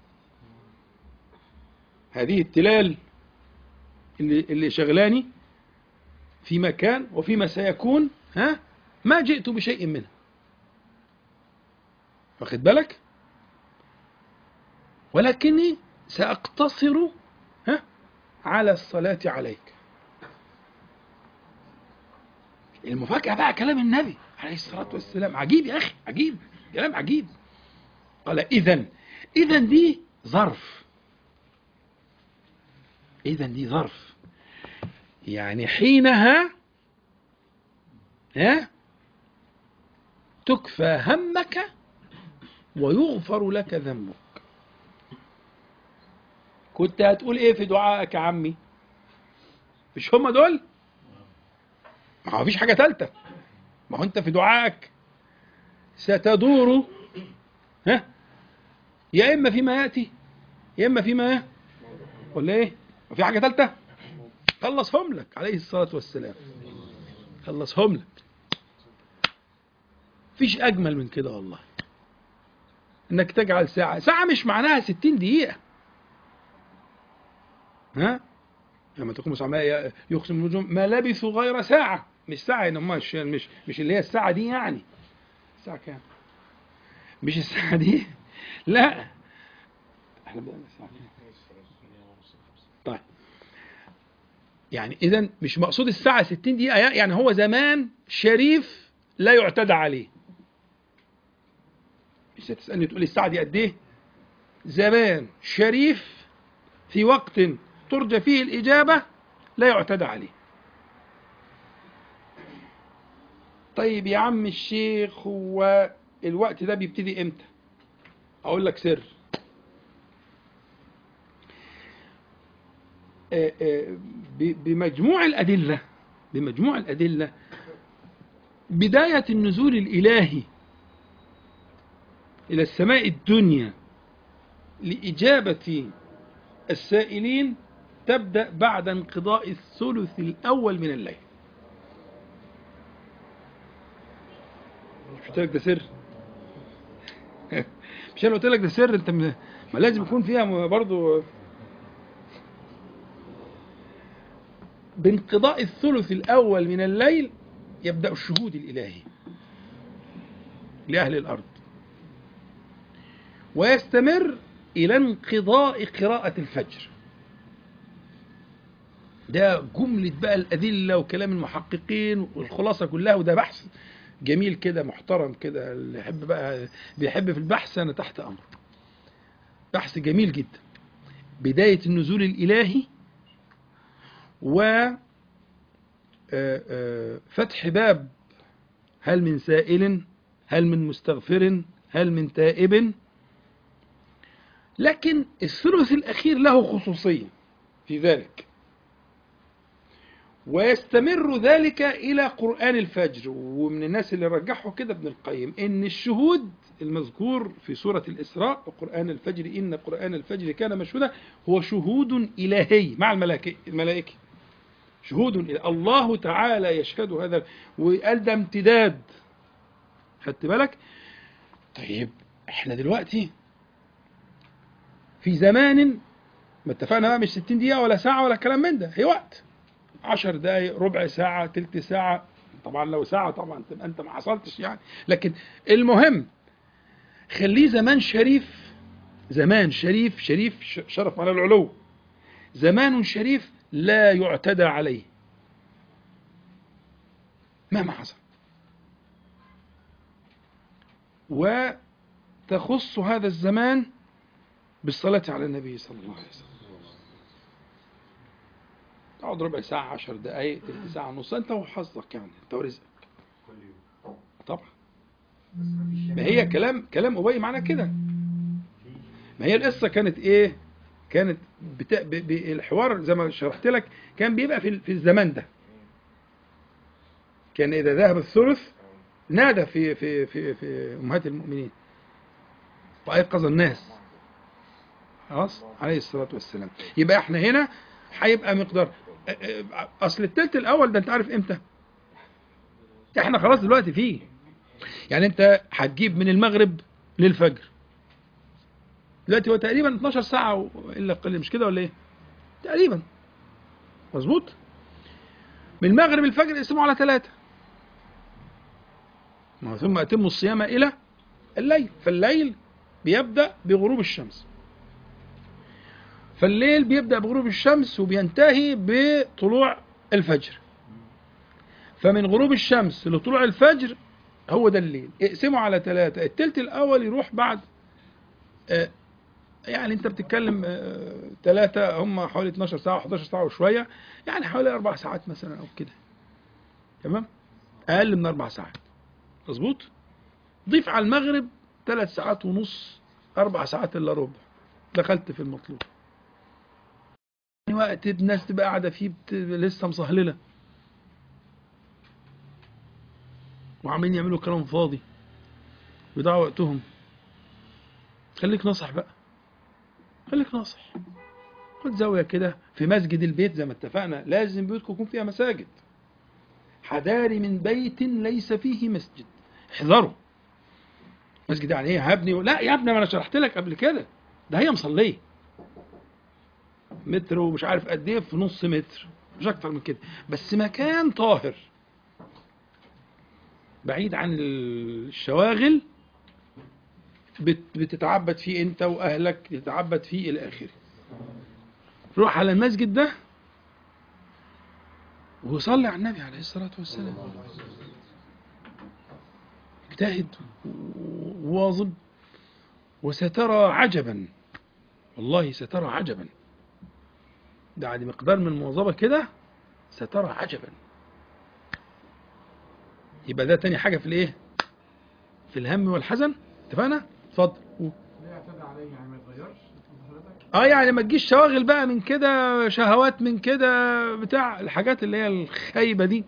هذه التلال اللي اللي شغلاني فيما كان وفيما سيكون ها ما جئت بشيء منها واخد بالك ولكني سأقتصر ها على الصلاة عليك المفاجأة بقى كلام النبي عليه الصلاة والسلام عجيب يا أخي عجيب كلام عجيب قال إذا إذا دي ظرف إذا دي ظرف يعني حينها ها تكفى همك ويغفر لك ذنبك كنت هتقول ايه في دعائك يا عمي مش هم دول ما هو مفيش حاجه ثالثه ما هو انت في دعائك ستدور ها يا اما فيما ياتي يا اما فيما ولا ايه وفي حاجه ثالثه خلصهم لك عليه الصلاه والسلام خلصهم لك فيش اجمل من كده والله انك تجعل ساعه ساعه مش معناها 60 دقيقه ها لما تقوم الساعة يقسم النجوم ما لبثوا غير ساعة مش ساعة يعني مش مش مش اللي هي الساعة دي يعني الساعة كام؟ مش الساعة دي لا احنا بدأنا الساعة كام؟ طيب يعني إذا مش مقصود الساعة 60 دقيقة يعني هو زمان شريف لا يعتدى عليه مش هتسألني تقول لي الساعة دي قد إيه؟ زمان شريف في وقت ترجى فيه الإجابة لا يعتدى عليه طيب يا عم الشيخ هو الوقت ده بيبتدي امتى اقول لك سر آه، آه، ب- بمجموع الأدلة بمجموع الأدلة بداية النزول الإلهي إلى السماء الدنيا لإجابة السائلين تبدأ بعد انقضاء الثلث الأول من الليل مش قلت لك ده سر مش انا قلت لك ده سر انت م- ما لازم يكون فيها م- برضو بانقضاء الثلث الأول من الليل يبدأ الشهود الإلهي لأهل الأرض ويستمر إلى انقضاء قراءة الفجر ده جملة بقى الأدلة وكلام المحققين والخلاصة كلها وده بحث جميل كده محترم كده اللي يحب بقى بيحب في البحث أنا تحت أمر بحث جميل جدا بداية النزول الإلهي و آه، آه، فتح باب هل من سائل هل من مستغفر هل من تائب لكن الثلث الأخير له خصوصية في ذلك ويستمر ذلك إلى قرآن الفجر ومن الناس اللي رجحوا كده ابن القيم إن الشهود المذكور في سورة الإسراء وقرآن الفجر إن قرآن الفجر كان مشهودا هو شهود إلهي مع الملائكة الملائكة شهود إلى الله تعالى يشهد هذا وقال ده امتداد خدت بالك طيب احنا دلوقتي في زمان ما اتفقنا بقى مش 60 دقيقة ولا ساعة ولا كلام من ده هي وقت 10 دقايق ربع ساعة تلت ساعة طبعا لو ساعة طبعا تبقى انت ما حصلتش يعني لكن المهم خليه زمان شريف زمان شريف شريف ش- شرف على العلو زمان شريف لا يعتدى عليه مهما حصل وتخص هذا الزمان بالصلاة على النبي صلى الله عليه وسلم تقعد ربع ساعة عشر دقايق تلت ساعة نص انت وحظك يعني انت ورزقك طبعا ما هي كلام كلام أبي معنى كده ما هي القصة كانت ايه كانت بتا... ب... ب... الحوار زي ما شرحت لك كان بيبقى في, ال- في الزمان ده كان إذا ذهب الثلث نادى في في في في أمهات المؤمنين وأيقظ الناس خلاص عليه الصلاة والسلام يبقى احنا هنا هيبقى مقدار ا- ا- أصل التلت الأول ده أنت عارف إمتى احنا خلاص دلوقتي فيه يعني أنت هتجيب من المغرب للفجر دلوقتي هو تقريبا 12 ساعة إلا قليل مش كده ولا إيه؟ تقريبا مظبوط من المغرب الفجر يقسموا على ثلاثة ما هو ثم أتموا الصيام إلى الليل فالليل بيبدأ بغروب الشمس فالليل بيبدأ بغروب الشمس وبينتهي بطلوع الفجر فمن غروب الشمس لطلوع الفجر هو ده الليل اقسموا على ثلاثة التلت الأول يروح بعد آه، يعني انت بتتكلم آه، ثلاثة هم حوالي 12 ساعة 11 ساعة وشوية يعني حوالي أربع ساعات مثلا أو كده تمام أقل من أربع ساعات مظبوط ضيف على المغرب ثلاث ساعات ونص أربع ساعات إلا ربع دخلت في المطلوب وقت الناس تبقى قاعدة فيه بت... لسه مصهللة وعمالين يعملوا كلام فاضي ويضيعوا وقتهم خليك ناصح بقى خليك ناصح خد زاوية كده في مسجد البيت زي ما اتفقنا لازم بيوتكم يكون فيها مساجد حذاري من بيت ليس فيه مسجد احذروا مسجد يعني ايه هبني لا يا ابني ما انا شرحت لك قبل كده ده هي مصليه متر ومش عارف قد ايه في نص متر مش اكتر من كده بس مكان طاهر بعيد عن الشواغل بت- بتتعبد فيه انت واهلك تتعبد فيه الى اخره روح على المسجد ده وصلي على النبي عليه الصلاة والسلام اجتهد وواظب وسترى عجبا والله سترى عجبا بعد مقدار من المواظبة كده سترى عجبا يبقى ده تاني حاجة في الايه في الهم والحزن اتفقنا اتفضل قول. لا يعتدى عليه يعني ما يتغيرش حضرتك اه يعني ما تجيش شواغل بقى من كده شهوات من كده بتاع الحاجات اللي هي الخايبة دي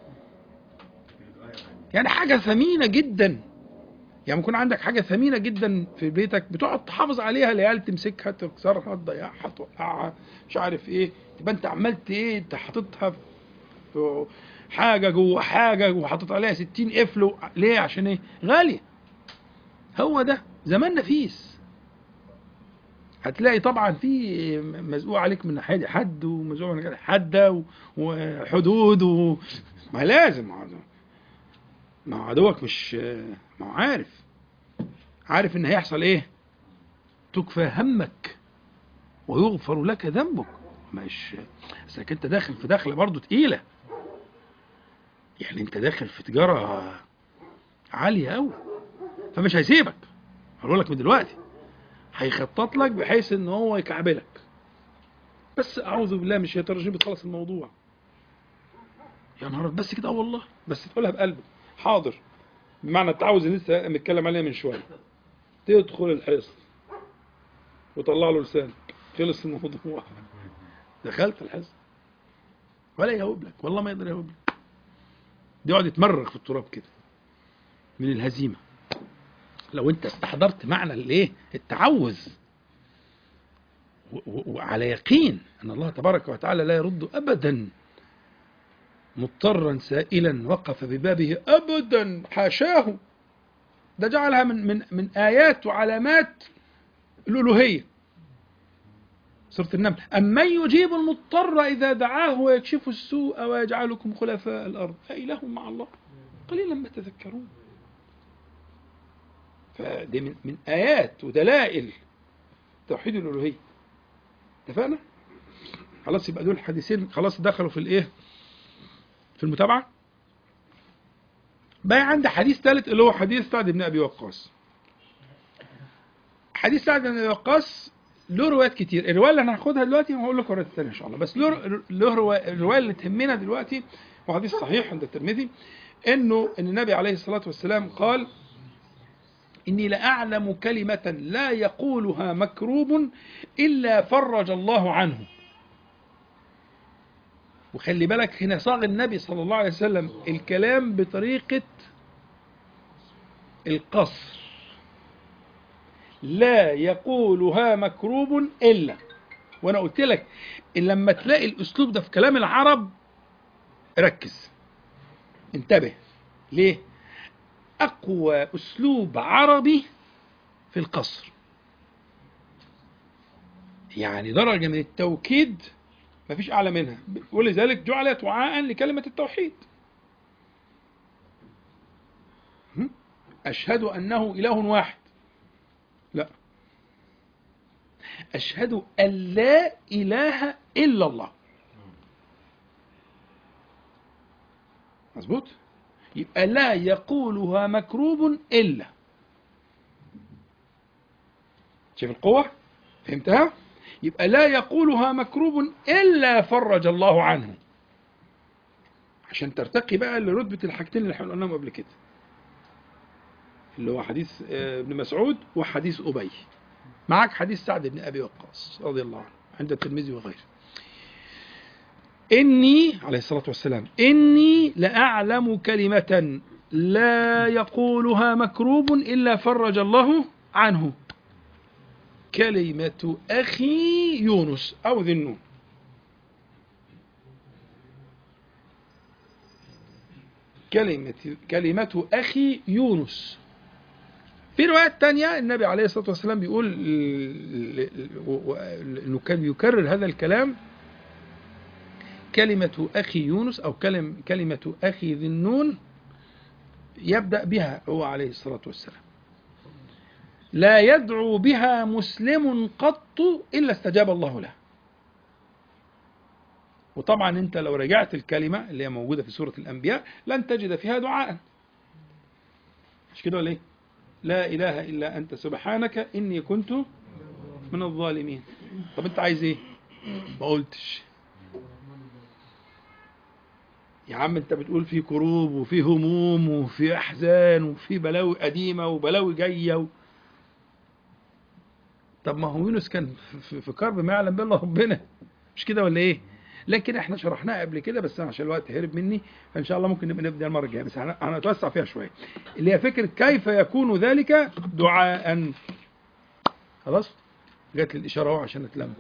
يعني حاجة ثمينة جدا يعني يكون عندك حاجة ثمينة جدا في بيتك بتقعد تحافظ عليها العيال تمسكها تكسرها تضيعها توقعها مش عارف ايه تبقى انت عملت ايه انت حاططها في حاجة جوه حاجة وحاطط عليها 60 قفل و- ليه عشان ايه غالية هو ده زمان نفيس هتلاقي طبعا في مزقوق عليك من ناحيه حد ومزقوق من ناحيه حده و- وحدود و... ما لازم ما هو- ما هو عدوك مش ما هو عارف عارف ان هيحصل ايه تكفى همك ويغفر لك ذنبك مش بس انت داخل في دخله برضه تقيله يعني انت داخل في تجاره عاليه قوي فمش هيسيبك هقول لك من دلوقتي هيخطط لك بحيث ان هو يكعبلك بس اعوذ بالله من الشيطان الرجيم بتخلص الموضوع يا نهار أبيض، بس كده اه والله بس تقولها بقلبك حاضر بمعنى التعوذ اللي لسه متكلم عليه من شويه تدخل الحصن وطلع له لسانك خلص الموضوع دخلت الحصن ولا يهوب لك والله ما يقدر يهوب لك يقعد يتمرغ في التراب كده من الهزيمه لو انت استحضرت معنى الايه التعوذ و- و- وعلى يقين ان الله تبارك وتعالى لا يرد ابدا مضطرا سائلا وقف ببابه ابدا حاشاه ده جعلها من من من ايات وعلامات الالوهيه سوره النمل امن يجيب المضطر اذا دعاه ويكشف السوء ويجعلكم خلفاء الارض أإله مع الله قليلا ما تذكرون فدي من, من آيات ودلائل توحيد الألوهية اتفقنا؟ خلاص يبقى دول الحديثين خلاص دخلوا في الإيه؟ في المتابعة بقى عندي حديث ثالث اللي هو حديث سعد بن أبي وقاص حديث سعد بن أبي وقاص له روايات كتير الرواية اللي أنا هاخدها دلوقتي هقول لكم روايات تانية إن شاء الله بس له له رواية الرواية اللي تهمنا دلوقتي وحديث صحيح عند الترمذي إنه إن النبي عليه الصلاة والسلام قال إني لأعلم كلمة لا يقولها مكروب إلا فرج الله عنه وخلي بالك هنا صاغ النبي صلى الله عليه وسلم الكلام بطريقة القصر لا يقولها مكروب إلا وأنا قلت لك إن لما تلاقي الأسلوب ده في كلام العرب ركز انتبه ليه أقوى أسلوب عربي في القصر يعني درجة من التوكيد مفيش أعلى منها ولذلك جعلت وعاء لكلمة التوحيد هم؟ أشهد أنه إله واحد لا أشهد أن لا إله إلا الله مظبوط يبقى لا يقولها مكروب إلا شوف القوة فهمتها يبقى لا يقولها مكروب إلا فرج الله عنه عشان ترتقي بقى لرتبة الحاجتين اللي احنا قلناهم قبل كده اللي هو حديث آه، ابن مسعود وحديث أبي معك حديث سعد بن أبي وقاص رضي الله عنه عند الترمذي وغيره إني عليه الصلاة والسلام إني لأعلم كلمة لا يقولها مكروب إلا فرج الله عنه كلمة أخي يونس أو ذي النون كلمة كلمة أخي يونس في روايات تانية النبي عليه الصلاة والسلام بيقول ل- ل- و- و- إنه كان يكرر هذا الكلام كلمة أخي يونس أو كلم كلمة أخي ذي النون يبدأ بها هو عليه الصلاة والسلام لا يدعو بها مسلم قط إلا استجاب الله له وطبعا أنت لو رجعت الكلمة اللي هي موجودة في سورة الأنبياء لن تجد فيها دعاء مش كده ولا إيه؟ لا إله إلا أنت سبحانك إني كنت من الظالمين طب أنت عايز إيه؟ ما قلتش يا عم انت بتقول في كروب وفي هموم وفي احزان وفي بلاوي قديمه وبلاوي جايه و... طب ما هو يونس كان في, في كرب ما يعلم به الا ربنا مش كده ولا ايه؟ لكن احنا شرحناها قبل كده بس أنا عشان الوقت هرب مني فان شاء الله ممكن نبقى نبدا المره الجايه بس هن- هنتوسع فيها شويه اللي هي فكره كيف يكون ذلك دعاء خلاص؟ جات لي الاشاره اهو عشان اتلم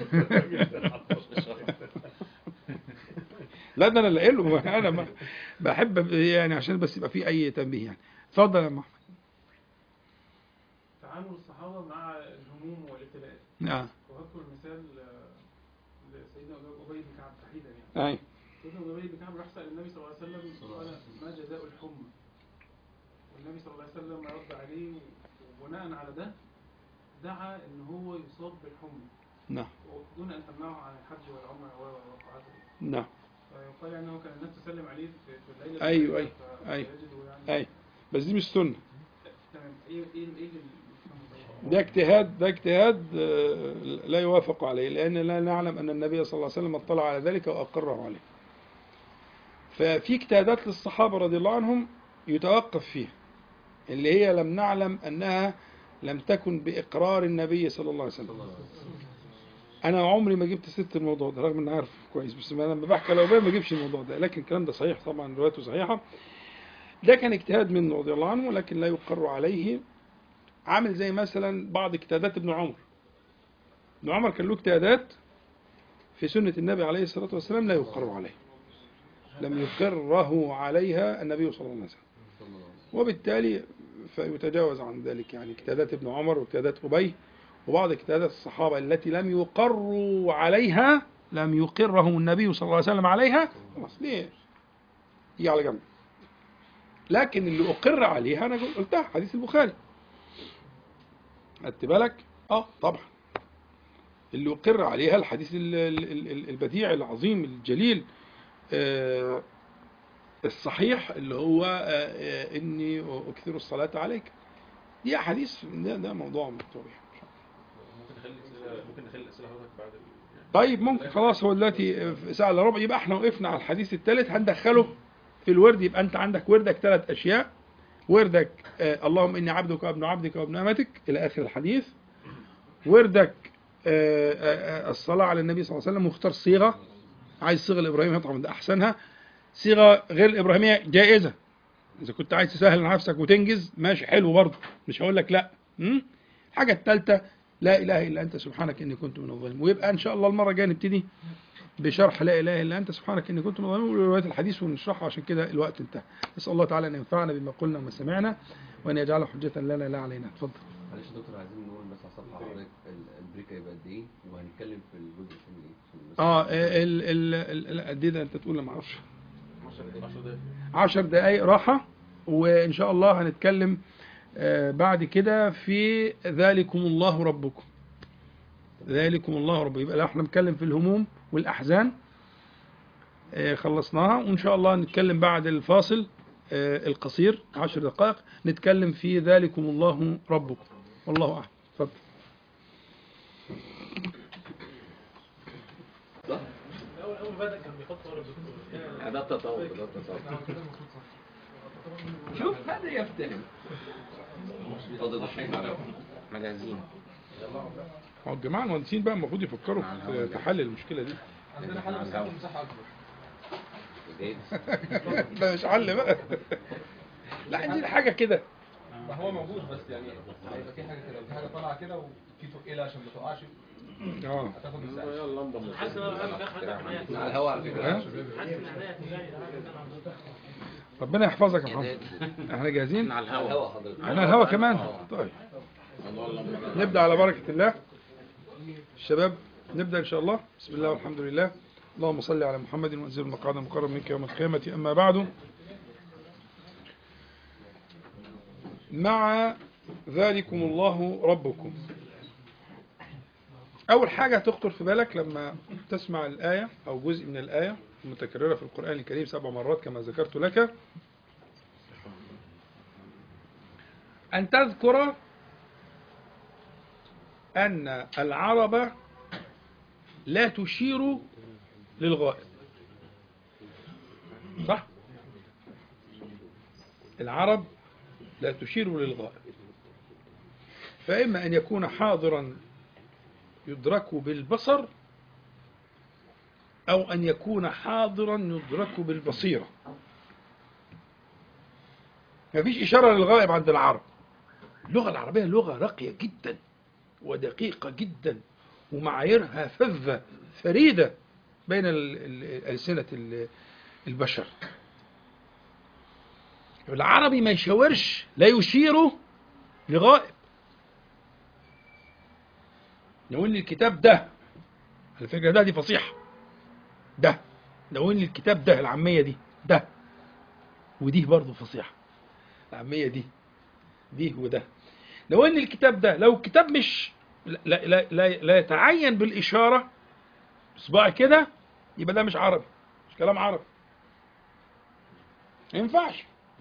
لا ده انا اللي قايل له انا ما بحب يعني عشان بس يبقى في اي تنبيه يعني اتفضل يا محمد تعامل الصحابة مع الهموم والابتلاءات اه وهذكر مثال آه، لسيدنا أبي بن كعب تحديدا يعني اي سيدنا أبي بن كعب راح سأل النبي صلى الله عليه وسلم قال ما جزاء الحمى والنبي صلى الله عليه وسلم رد عليه وبناء على ده دعا ان هو يصاب بالحمى نعم دون ان تمنعه عن الحج والعمره ووقعته نعم فيقال يعني انه كان الناس تسلم عليه في في الليله أيوة، الأخيرة أيوة، أيوة. فيجده يعني اي بس دي مش سنه تمام ايه ايه ايه اللي نفهمه ده اجتهاد ده اجتهاد آه، لا يوافق عليه لان لا نعلم ان النبي صلى الله عليه وسلم اطلع على ذلك واقره عليه ففي اجتهادات للصحابه رضي الله عنهم يتوقف فيها اللي هي لم نعلم أنها لم تكن بإقرار النبي صلى الله عليه وسلم أنا عمري ما جبت ست الموضوع ده رغم إني عارف كويس بس أنا لما بحكي لو ما بجيبش الموضوع ده لكن الكلام ده صحيح طبعا روايته صحيحة ده كان اجتهاد منه رضي الله عنه ولكن لا يقر عليه عامل زي مثلا بعض اجتهادات ابن عمر ابن عمر كان له اجتهادات في سنة النبي عليه الصلاة والسلام لا يقر عليه لم يقره عليها النبي صلى الله عليه وسلم وبالتالي فيتجاوز عن ذلك يعني اجتهادات ابن عمر واجتهادات أبي وبعض اجتهادات الصحابة التي لم يقروا عليها لم يقرهم النبي صلى الله عليه وسلم عليها خلاص ليه يجي على جنب لكن اللي أقر عليها أنا قلتها حديث البخاري خدت بالك؟ اه طبعا اللي أقر عليها الحديث ال- ال- ال- البديع العظيم الجليل آه، الصحيح اللي هو آه، آه، إني أكثر الصلاة عليك دي أحاديث ده, ده موضوع طبيعي ممكن نخلي الاسئله ممكن نخلي الاسئله حضرتك بعد ال... يعني طيب ممكن خلاص هو دلوقتي في ساعة الا ربع يبقى احنا وقفنا على الحديث الثالث هندخله في الورد يبقى انت عندك وردك ثلاث اشياء وردك آه اللهم اني عبدك وابن عبدك وابن امتك الى اخر الحديث وردك آه آه آه، الصلاة على النبي صلى الله عليه وسلم مختار صيغة عايز صيغة الابراهيمية طبعا ده احسنها صيغة غير الابراهيمية جائزة اذا كنت عايز تسهل على نفسك وتنجز ماشي حلو برضه مش هقول لك لا م? الحاجة الثالثة لا اله الا انت سبحانك اني كنت من الظالمين ويبقى ان شاء الله المره الجايه نبتدي بشرح لا اله الا انت سبحانك اني كنت من الظالمين وروايات الحديث ونشرحها عشان كده الوقت انتهى نسال الله تعالى ان ينفعنا بما قلنا وما سمعنا وان يجعله حجه لنا لا علينا اتفضل معلش يا دكتور عايزين نقول بس على صفحه حضرتك ال- البريك هيبقى قد ايه وهنتكلم في الجزء الثاني ايه عشان بس- اه ال ال ال ال- قد ايه ده انت تقول ما اعرفش 10 دقايق 10 دقائق راحه وان شاء الله هنتكلم آه، بعد كده في ذلكم الله ربكم ذلكم الله ربكم يبقى احنا بنتكلم في الهموم والاحزان آه، خلصناها وان شاء الله نتكلم بعد الفاصل آه، القصير 10 دقائق نتكلم في ذلكم الله ربكم والله اعلم اتفضل اول اول بدأ كان بيحط ورا الدكتور ده التطور ده التطور شوف هذا يفتهم اتفضل يا شيخ معلش. احنا جاهزين هو الجماعه المهندسين بقى المفروض يفكروا في في حل المشكله دي عندنا حل مساحه اكبر جاهز؟ ده مش حل بقى لا عايزين حاجه كده ما هو موجود بس يعني هيبقى في حاجه كده في حاجه طالعه كده وفي تقيله عشان ما تقعش اه هتاخد مساحه حاسس ان انا بحب اخد عينيا على الهواء على فكره ها؟ حاسس ان عينيا هتوجعني ربنا يحفظك يا محمد احنا جاهزين على على الهواء حضرتك احنا الهوا كمان طيب نبدا على بركه الله الشباب نبدا ان شاء الله بسم الله والحمد لله اللهم صل على محمد وانزل المقعد المقرب منك يوم القيامه اما بعد مع ذلكم الله ربكم أول حاجة تخطر في بالك لما تسمع الآية أو جزء من الآية المتكررة في القرآن الكريم سبع مرات كما ذكرت لك أن تذكر أن العرب لا تشير للغائب صح؟ العرب لا تشير للغائب فإما أن يكون حاضرا يدرك بالبصر أو أن يكون حاضرا يدرك بالبصيرة مفيش إشارة للغائب عند العرب اللغة العربية لغة راقية جدا ودقيقة جدا ومعاييرها فذة فريدة بين ال- ال- ألسنة ال- البشر العربي ما يشاورش لا يشير لغائب لو ان الكتاب ده على فكره ده دي فصيحه ده لو ان الكتاب ده العاميه دي ده ودي برضه فصيحه العاميه دي دي وده لو ان الكتاب ده لو الكتاب مش لا لا لا, لا يتعين بالاشاره اصبع كده يبقى ده مش عربي مش كلام عربي ما ينفعش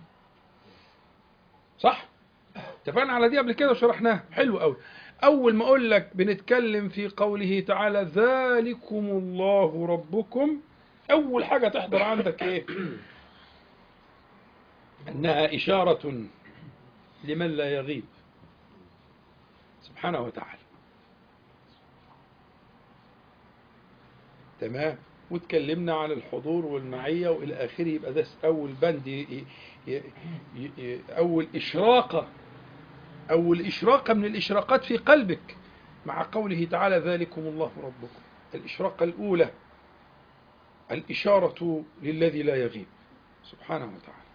صح اتفقنا على دي قبل كده وشرحناها حلو قوي اول ما اقول لك بنتكلم في قوله تعالى ذلكم الله ربكم اول حاجه تحضر عندك ايه أنها إشارة لمن لا يغيب سبحانه وتعالى تمام واتكلمنا عن الحضور والمعية وإلى آخره يبقى ده أول بند ي- ي- ي- ي- أول إشراقة أول إشراقة من الإشراقات في قلبك مع قوله تعالى ذلكم الله ربكم الإشراقة الأولى الإشارة للذي لا يغيب سبحانه وتعالى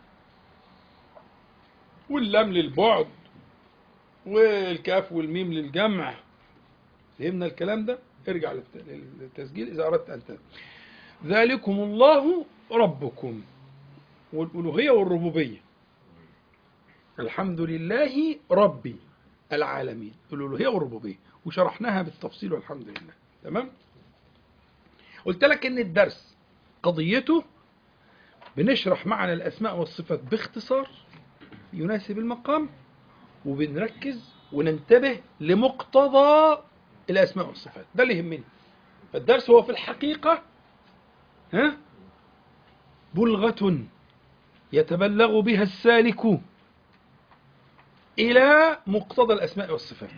واللام للبعد والكاف والميم للجمع فهمنا الكلام ده ارجع للت- للتسجيل إذا أردت أن ت- ذلكم الله ربكم والألوهية والربوبية الحمد لله ربي العالمين الألوهية والربوبية وشرحناها بالتفصيل والحمد لله تمام قلت لك ان الدرس قضيته بنشرح معنى الأسماء والصفات باختصار يناسب المقام وبنركز وننتبه لمقتضى الأسماء والصفات ده اللي يهمني فالدرس هو في الحقيقة ها بلغة يتبلغ بها السالك إلى مقتضى الأسماء والصفات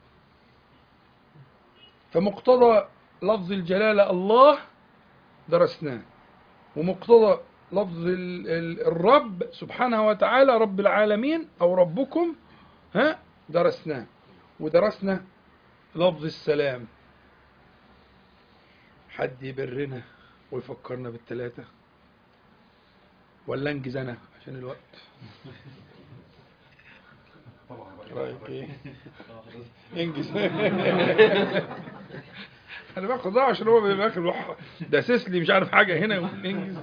فمقتضى لفظ الجلالة الله درسناه ومقتضى لفظ ال- ال- الرب سبحانه وتعالى رب العالمين أو ربكم ها درسناه ودرسنا لفظ السلام حد يبرنا ويفكرنا بالثلاثة ولا انجز انا عشان الوقت رايك ايه انجز انا باخد ده عشان هو بالاخر يروح داسس لي مش عارف حاجه هنا يقول انجز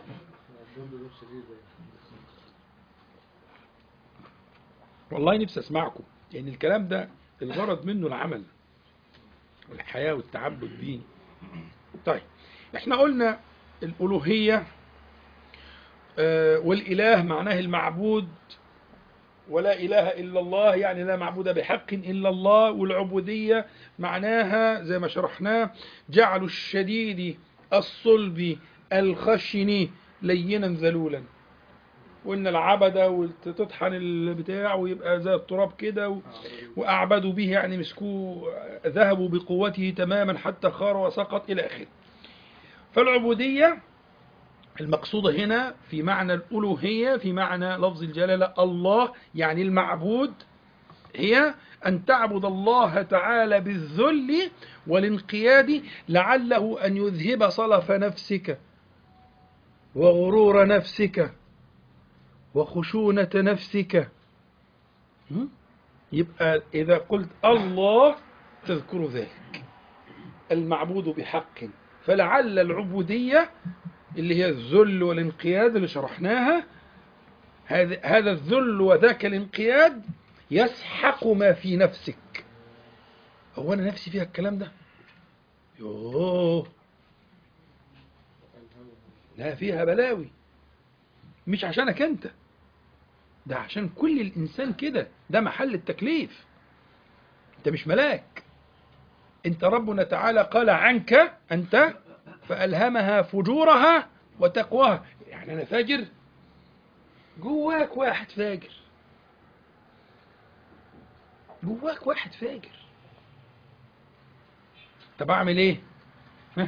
والله نفسي اسمعكم لان الكلام ده الغرض منه العمل والحياه والتعبد بيه طيب احنا قلنا الالوهيه آه، والاله معناه المعبود ولا اله الا الله يعني لا معبود بحق الا الله والعبوديه معناها زي ما شرحناه جعل الشديد الصلب الخشن لينا ذلولا وان العبده وتطحن البتاع ويبقى زي التراب كده و... واعبدوا به يعني مسكوه ذهبوا بقوته تماما حتى خار وسقط الى اخره فالعبوديه المقصودة هنا في معنى الألوهية في معنى لفظ الجلالة الله يعني المعبود هي أن تعبد الله تعالى بالذل والانقياد لعله أن يذهب صلف نفسك وغرور نفسك وخشونة نفسك م? يبقى إذا قلت الله تذكر ذلك المعبود بحق فلعل العبودية اللي هي الذل والانقياد اللي شرحناها هذا هذا الذل وذاك الانقياد يسحق ما في نفسك هو انا نفسي فيها الكلام ده يوه لا فيها بلاوي مش عشانك انت ده عشان كل الانسان كده ده محل التكليف انت مش ملاك انت ربنا تعالى قال عنك انت فألهمها فجورها وتقواها يعني أنا فاجر جواك واحد فاجر جواك واحد فاجر طب أعمل إيه؟ ها؟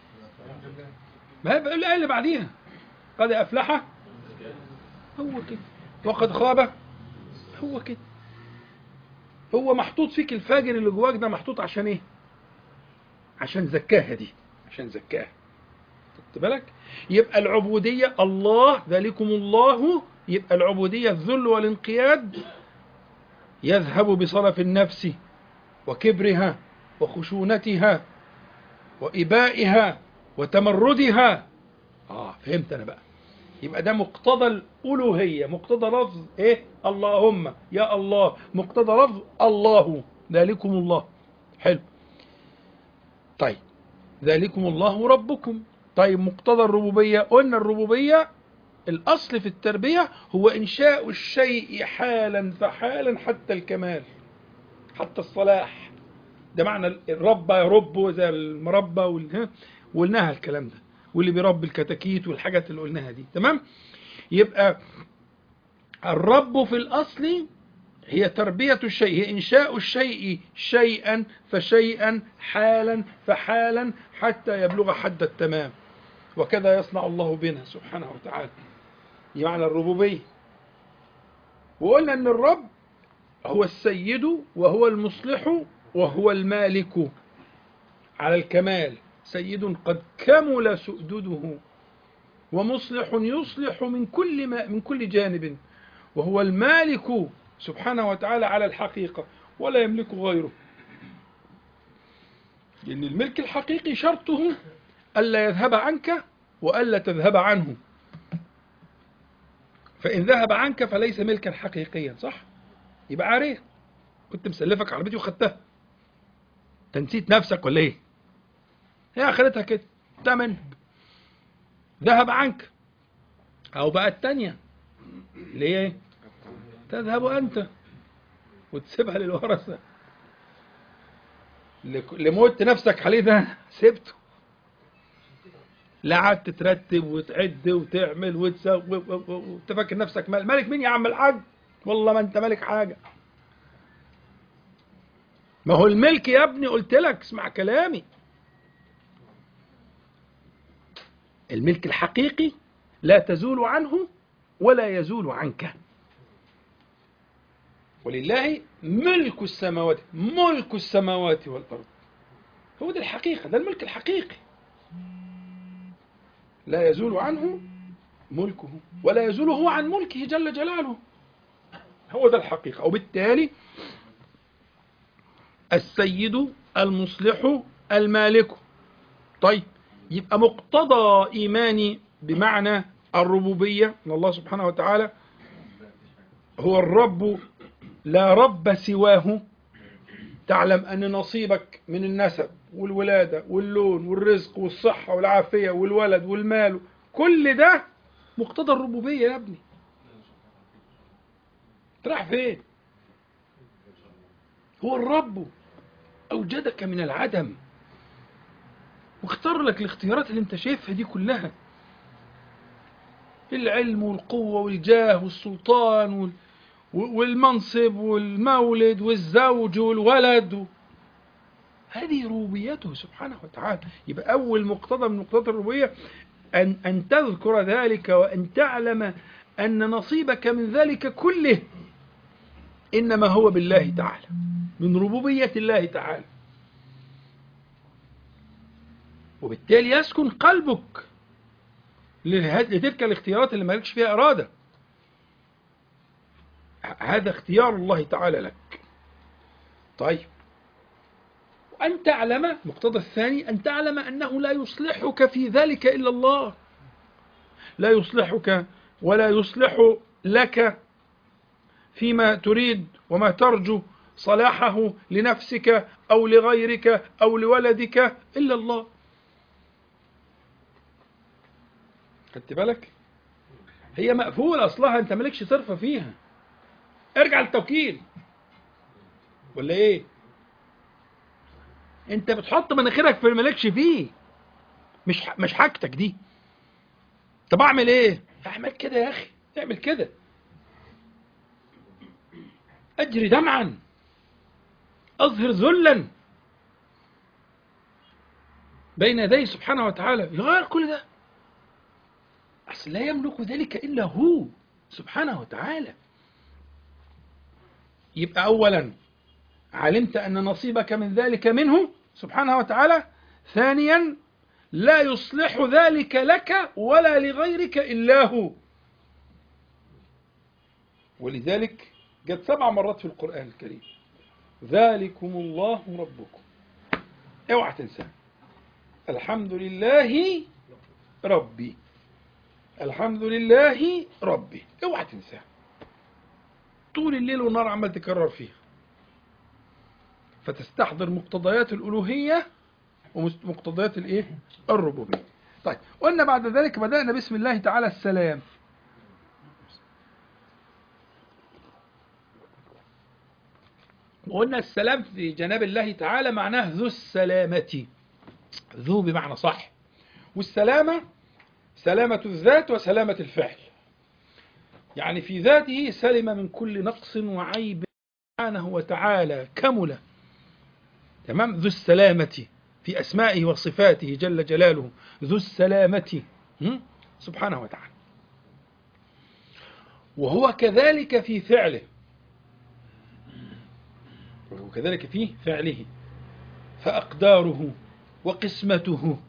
ما هي الآية اللي بعديها قد أفلح هو كده وقد خاب هو كده هو محطوط فيك الفاجر اللي جواك ده محطوط عشان ايه عشان زكاها دي عشان زكاها خدت بالك يبقى العبودية الله ذلكم الله يبقى العبودية الذل والانقياد يذهب بصلف النفس وكبرها وخشونتها وإبائها وتمردها آه فهمت أنا بقى يبقى ده مقتضى الألوهية مقتضى لفظ إيه اللهم يا الله مقتضى لفظ الله ذلكم الله حلو طيب ذلكم الله ربكم طيب مقتضى الربوبية قلنا الربوبية الأصل في التربية هو إنشاء الشيء حالا فحالا حتى الكمال حتى الصلاح ده معنى الرب يرب زي المربى وال- وقلناها الكلام ده واللي بيربي الكتاكيت والحاجات اللي قلناها دي تمام يبقى الرب في الأصل هي تربية الشيء هي إنشاء الشيء شيئا فشيئا حالا فحالا حتى يبلغ حد التمام وكذا يصنع الله بنا سبحانه وتعالى دي معنى الربوبية وقلنا أن الرب هو السيد وهو المصلح وهو المالك على الكمال سيد قد كمل سؤدده ومصلح يصلح من كل ما من كل جانب وهو المالك سبحانه وتعالى على الحقيقة ولا يملك غيره لأن الملك الحقيقي شرطه ألا يذهب عنك وألا تذهب عنه فإن ذهب عنك فليس ملكا حقيقيا صح؟ يبقى عاريه كنت مسلفك عربيتي وخدتها انت نسيت نفسك ولا ايه؟ هي اخرتها كده تمن ذهب عنك او بقى التانية اللي هي ايه؟ تذهب انت وتسيبها للورثة اللي اللي موت نفسك عليه ده سبته لا قعدت ترتب وتعد وتعمل وتسوي وانت فاكر نفسك مال مالك مين يا عم الحاج؟ والله ما انت مالك حاجه ما هو الملك يا ابني قلت لك اسمع كلامي الملك الحقيقي لا تزول عنه ولا يزول عنك ولله ملك السماوات ملك السماوات والأرض هو ده الحقيقة ده الملك الحقيقي لا يزول عنه ملكه ولا يزول هو عن ملكه جل جلاله هو ده الحقيقة وبالتالي السيد المصلح المالك طيب يبقى مقتضى إيماني بمعنى الربوبية أن الله سبحانه وتعالى هو الرب لا رب سواه تعلم أن نصيبك من النسب والولادة واللون والرزق والصحة والعافية والولد والمال كل ده مقتضى الربوبية يا ابني راح فين هو الرب أوجدك من العدم واختار لك الاختيارات اللي انت شايفها دي كلها العلم والقوة والجاه والسلطان وال... والمنصب والمولد والزوج والولد و... هذه ربوبيته سبحانه وتعالى يبقى أول مقتضى من مقتضى الربوبية أن, أن تذكر ذلك وأن تعلم أن نصيبك من ذلك كله إنما هو بالله تعالى من ربوبية الله تعالى وبالتالي يسكن قلبك لتلك الاختيارات اللي مالكش فيها إرادة هذا اختيار الله تعالى لك طيب وأن تعلم المقتضى الثاني أن تعلم أنه لا يصلحك في ذلك إلا الله لا يصلحك ولا يصلح لك فيما تريد وما ترجو صلاحه لنفسك أو لغيرك أو لولدك إلا الله خدت بالك هي مقفولة أصلها أنت مالكش صرفة فيها ارجع للتوكيل ولا إيه أنت بتحط مناخيرك في مالكش فيه مش مش حاجتك دي طب أعمل إيه أعمل كده يا أخي اعمل كده أجري دمعا أظهر ذلا بين يديه سبحانه وتعالى يغير كل ده أصل لا يملك ذلك إلا هو سبحانه وتعالى يبقى أولا علمت أن نصيبك من ذلك منه سبحانه وتعالى ثانيا لا يصلح ذلك لك ولا لغيرك إلا هو ولذلك جت سبع مرات في القرآن الكريم ذلكم الله ربكم اوعى تنسى الحمد لله ربي الحمد لله ربي اوعى تنساه طول الليل والنهار عمال تكرر فيها فتستحضر مقتضيات الألوهية ومقتضيات الايه الربوبية طيب قلنا بعد ذلك بدأنا بسم الله تعالى السلام وقلنا السلام في جناب الله تعالى معناه ذو السلامة ذو بمعنى صح والسلامة سلامة الذات وسلامة الفعل يعني في ذاته سلم من كل نقص وعيب سبحانه وتعالى كمل تمام ذو السلامة في أسمائه وصفاته جل جلاله ذو السلامة هم؟ سبحانه وتعالى وهو كذلك في فعله وهو كذلك في فعله فأقداره وقسمته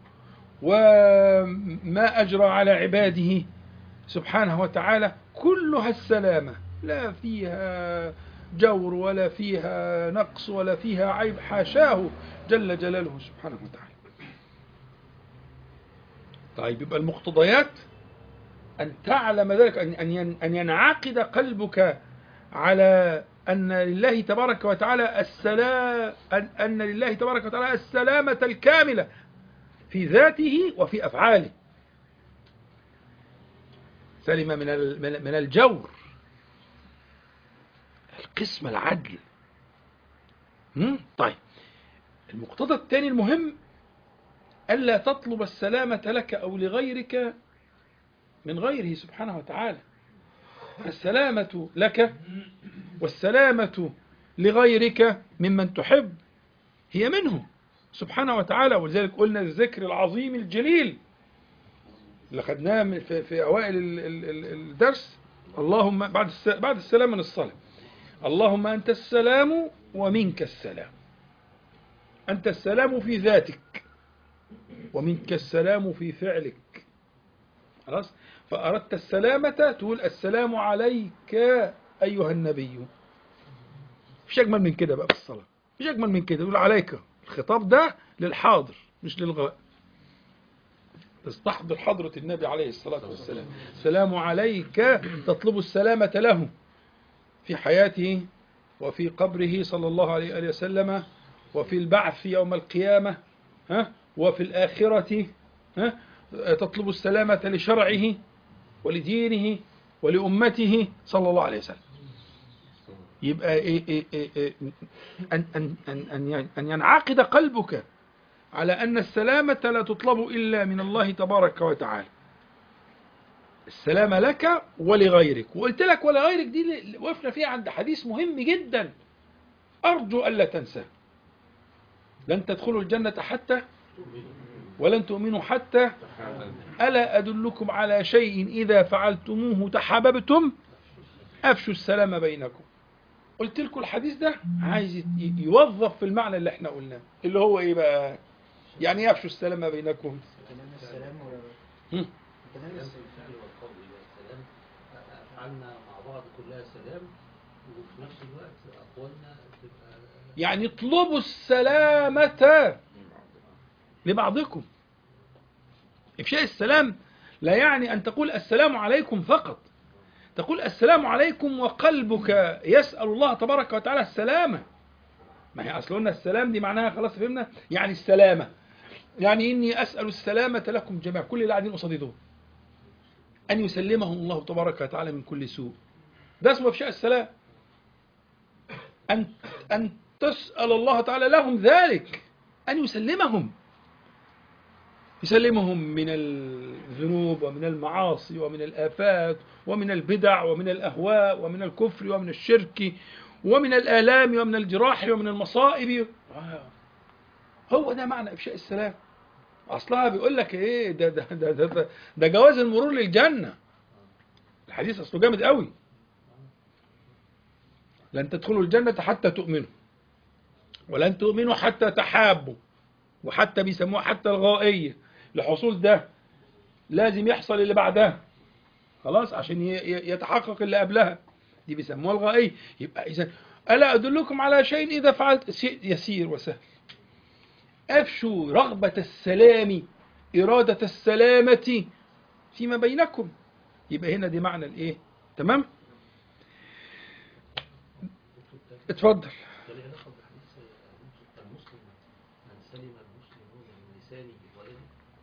وما أجرى على عباده سبحانه وتعالى كلها السلامة لا فيها جور ولا فيها نقص ولا فيها عيب حاشاه جل جلاله سبحانه وتعالى طيب يبقى المقتضيات أن تعلم ذلك أن أن أن ينعقد قلبك على أن لله تبارك وتعالى السلام أن, أن لله تبارك وتعالى السلامة الكاملة في ذاته وفي أفعاله سلم من ال- من من الجور القسم العدل هم؟ طيب المقتضى الثاني المهم ألا تطلب السلامة لك أو لغيرك من غيره سبحانه وتعالى السلامة لك والسلامة لغيرك ممن تحب هي منه سبحانه وتعالى ولذلك قلنا الذكر العظيم الجليل اللي خدناه من- في, في أوائل ال- ال- ال- الدرس اللهم بعد الس- بعد السلام من الصلاة اللهم أنت السلام ومنك السلام أنت السلام في ذاتك ومنك السلام في فعلك خلاص فأردت السلامة تقول السلام عليك أيها النبي مش أجمل من كده بقى في الصلاة مش أجمل من كده تقول عليك الخطاب ده للحاضر مش للغائب تستحضر حضرة النبي عليه الصلاة والسلام السلام عليك تطلب السلامة له في حياته وفي قبره صلى الله عليه وآله وسلم وفي البعث يوم القيامة ها وفي الآخرة ها تطلب السلامة لشرعه ولدينه ولأمته صلى الله عليه وسلم يبقى إيه إيه إيه إيه أن, أن, أن, أن, أن ينعقد قلبك على أن السلامة لا تطلب إلا من الله تبارك وتعالى السلامة لك ولغيرك وقلت لك ولغيرك دي اللي وقفنا فيها عند حديث مهم جدا أرجو ألا تنساه لن تدخلوا الجنة حتى ولن تؤمنوا حتى ألا أدلكم على شيء إذا فعلتموه تحاببتم أفشوا السلام بينكم قلت لكم الحديث ده عايز ي- يوظف في المعنى اللي احنا قلناه اللي هو ايه بقى يعني إيه أفشوا السلام بينكم السلام هم. كلام الفعل والقول والسلام افعالنا مع بعض كلها سلام وفي نفس الوقت اقوالنا تبقى يعني اطلبوا السلامة لبعضكم إفشاء السلام لا يعني أن تقول السلام عليكم فقط تقول السلام عليكم وقلبك يسأل الله تبارك وتعالى السلامة ما هي أصل قلنا السلام دي معناها خلاص فهمنا يعني السلامة يعني إني أسأل السلامة لكم جميعا كل اللي قاعدين قصادي دول أن يسلمهم الله تبارك وتعالى من كل سوء ده اسمه إفشاء السلام أن أن تسأل الله تعالى لهم ذلك أن يسلمهم يسلمهم من الذنوب ومن المعاصي ومن الآفات ومن البدع ومن الأهواء ومن الكفر ومن الشرك ومن الآلام ومن الجراح ومن المصائب هو ده معنى إفشاء السلام أصلها بيقول لك إيه ده ده ده ده, ده, ده جواز المرور للجنة الحديث أصله جامد قوي لن تدخلوا الجنة حتى تؤمنوا ولن تؤمنوا حتى تحابوا وحتى بيسموها حتى الغائية لحصول ده لازم يحصل اللي بعدها خلاص عشان ي- ي- يتحقق اللي قبلها دي بيسموها الغائية يبقى إذا ألا أدلكم على شيء إذا فعلت شيء يسير وسهل أفشوا رغبة السلام إرادة السلامة فيما بينكم يبقى هنا دي معنى الإيه تمام اتفضل ده له علاقه بحديث المسلم من سلم المسلمون من لسانه ويده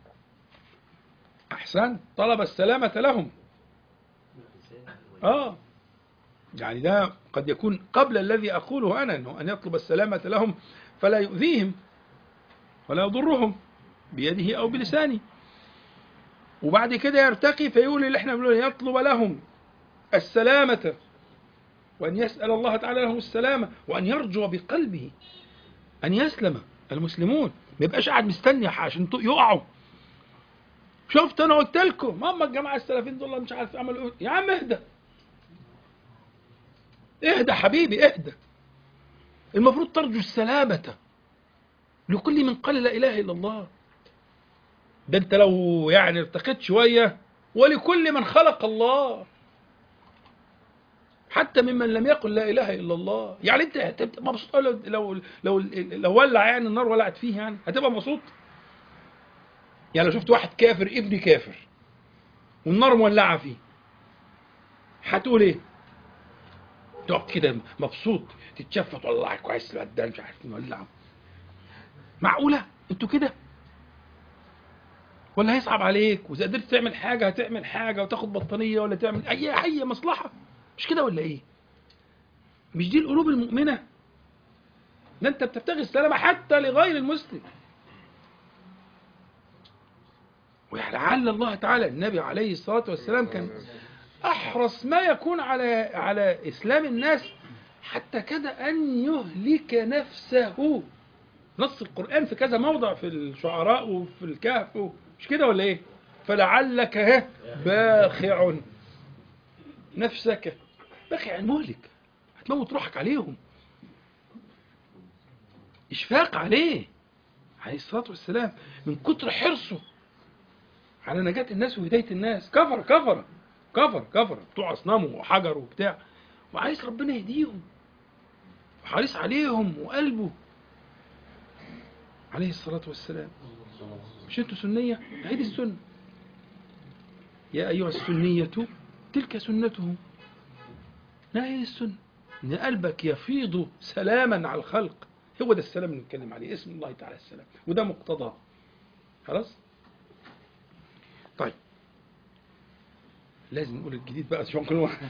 أحسن طلب السلامة لهم من لسانه ويده آه يعني ده قد يكون قبل الذي أقوله أنا أنه أن يطلب السلامة لهم فلا يؤذيهم ولا يضرهم بيده أو بلسانه وبعد كده يرتقي فيقول اللي احنا بنقوله يطلب لهم السلامة وأن يسأل الله تعالى له السلامة وأن يرجو بقلبه أن يسلم المسلمون ما يبقاش قاعد مستني عشان يقعوا شفت انا قلت لكم ماما الجماعه السلفيين دول مش عارف عملوا ايه يا عم اهدى اهدى حبيبي اهدى المفروض ترجو السلامة لكل من قال لا إله إلا الله ده أنت لو يعني ارتقيت شوية ولكل من خلق الله حتى ممن لم يقل لا إله إلا الله يعني أنت هتبقى مبسوط لو لو لو, لو ولع يعني النار ولعت فيه يعني هتبقى مبسوط يعني لو شفت واحد كافر ابن كافر والنار مولعة فيه هتقول ايه؟ تقعد كده مبسوط تتشفط والله كويس الواد ده مش عارف مولعه معقولة؟ انتوا كده؟ ولا هيصعب عليك واذا قدرت تعمل حاجة هتعمل حاجة وتاخد بطانية ولا تعمل أي أي مصلحة مش كده ولا إيه؟ مش دي القلوب المؤمنة؟ ده أنت بتبتغي السلامة حتى لغير المسلم ولعل الله تعالى النبي عليه الصلاة والسلام كان أحرص ما يكون على على إسلام الناس حتى كاد أن يهلك نفسه نص القرآن في كذا موضع في الشعراء وفي الكهف مش كده ولا إيه؟ فلعلك ها باخع نفسك باخع مهلك هتموت روحك عليهم إشفاق عليه عليه الصلاة والسلام من كتر حرصه على نجاة الناس وهداية الناس كفر كفر كفر كفر بتوع أصنامه وحجر وبتاع وعايز ربنا يهديهم وحريص عليهم وقلبه عليه الصلاة والسلام مش انتوا سنية هذه السنة يا أيها السنية تلك سنته لا هي السنة إن قلبك يفيض سلاما على الخلق هو ده السلام اللي نتكلم عليه اسم الله تعالى السلام وده مقتضاه خلاص طيب لازم نقول الجديد بقى عشان كل واحد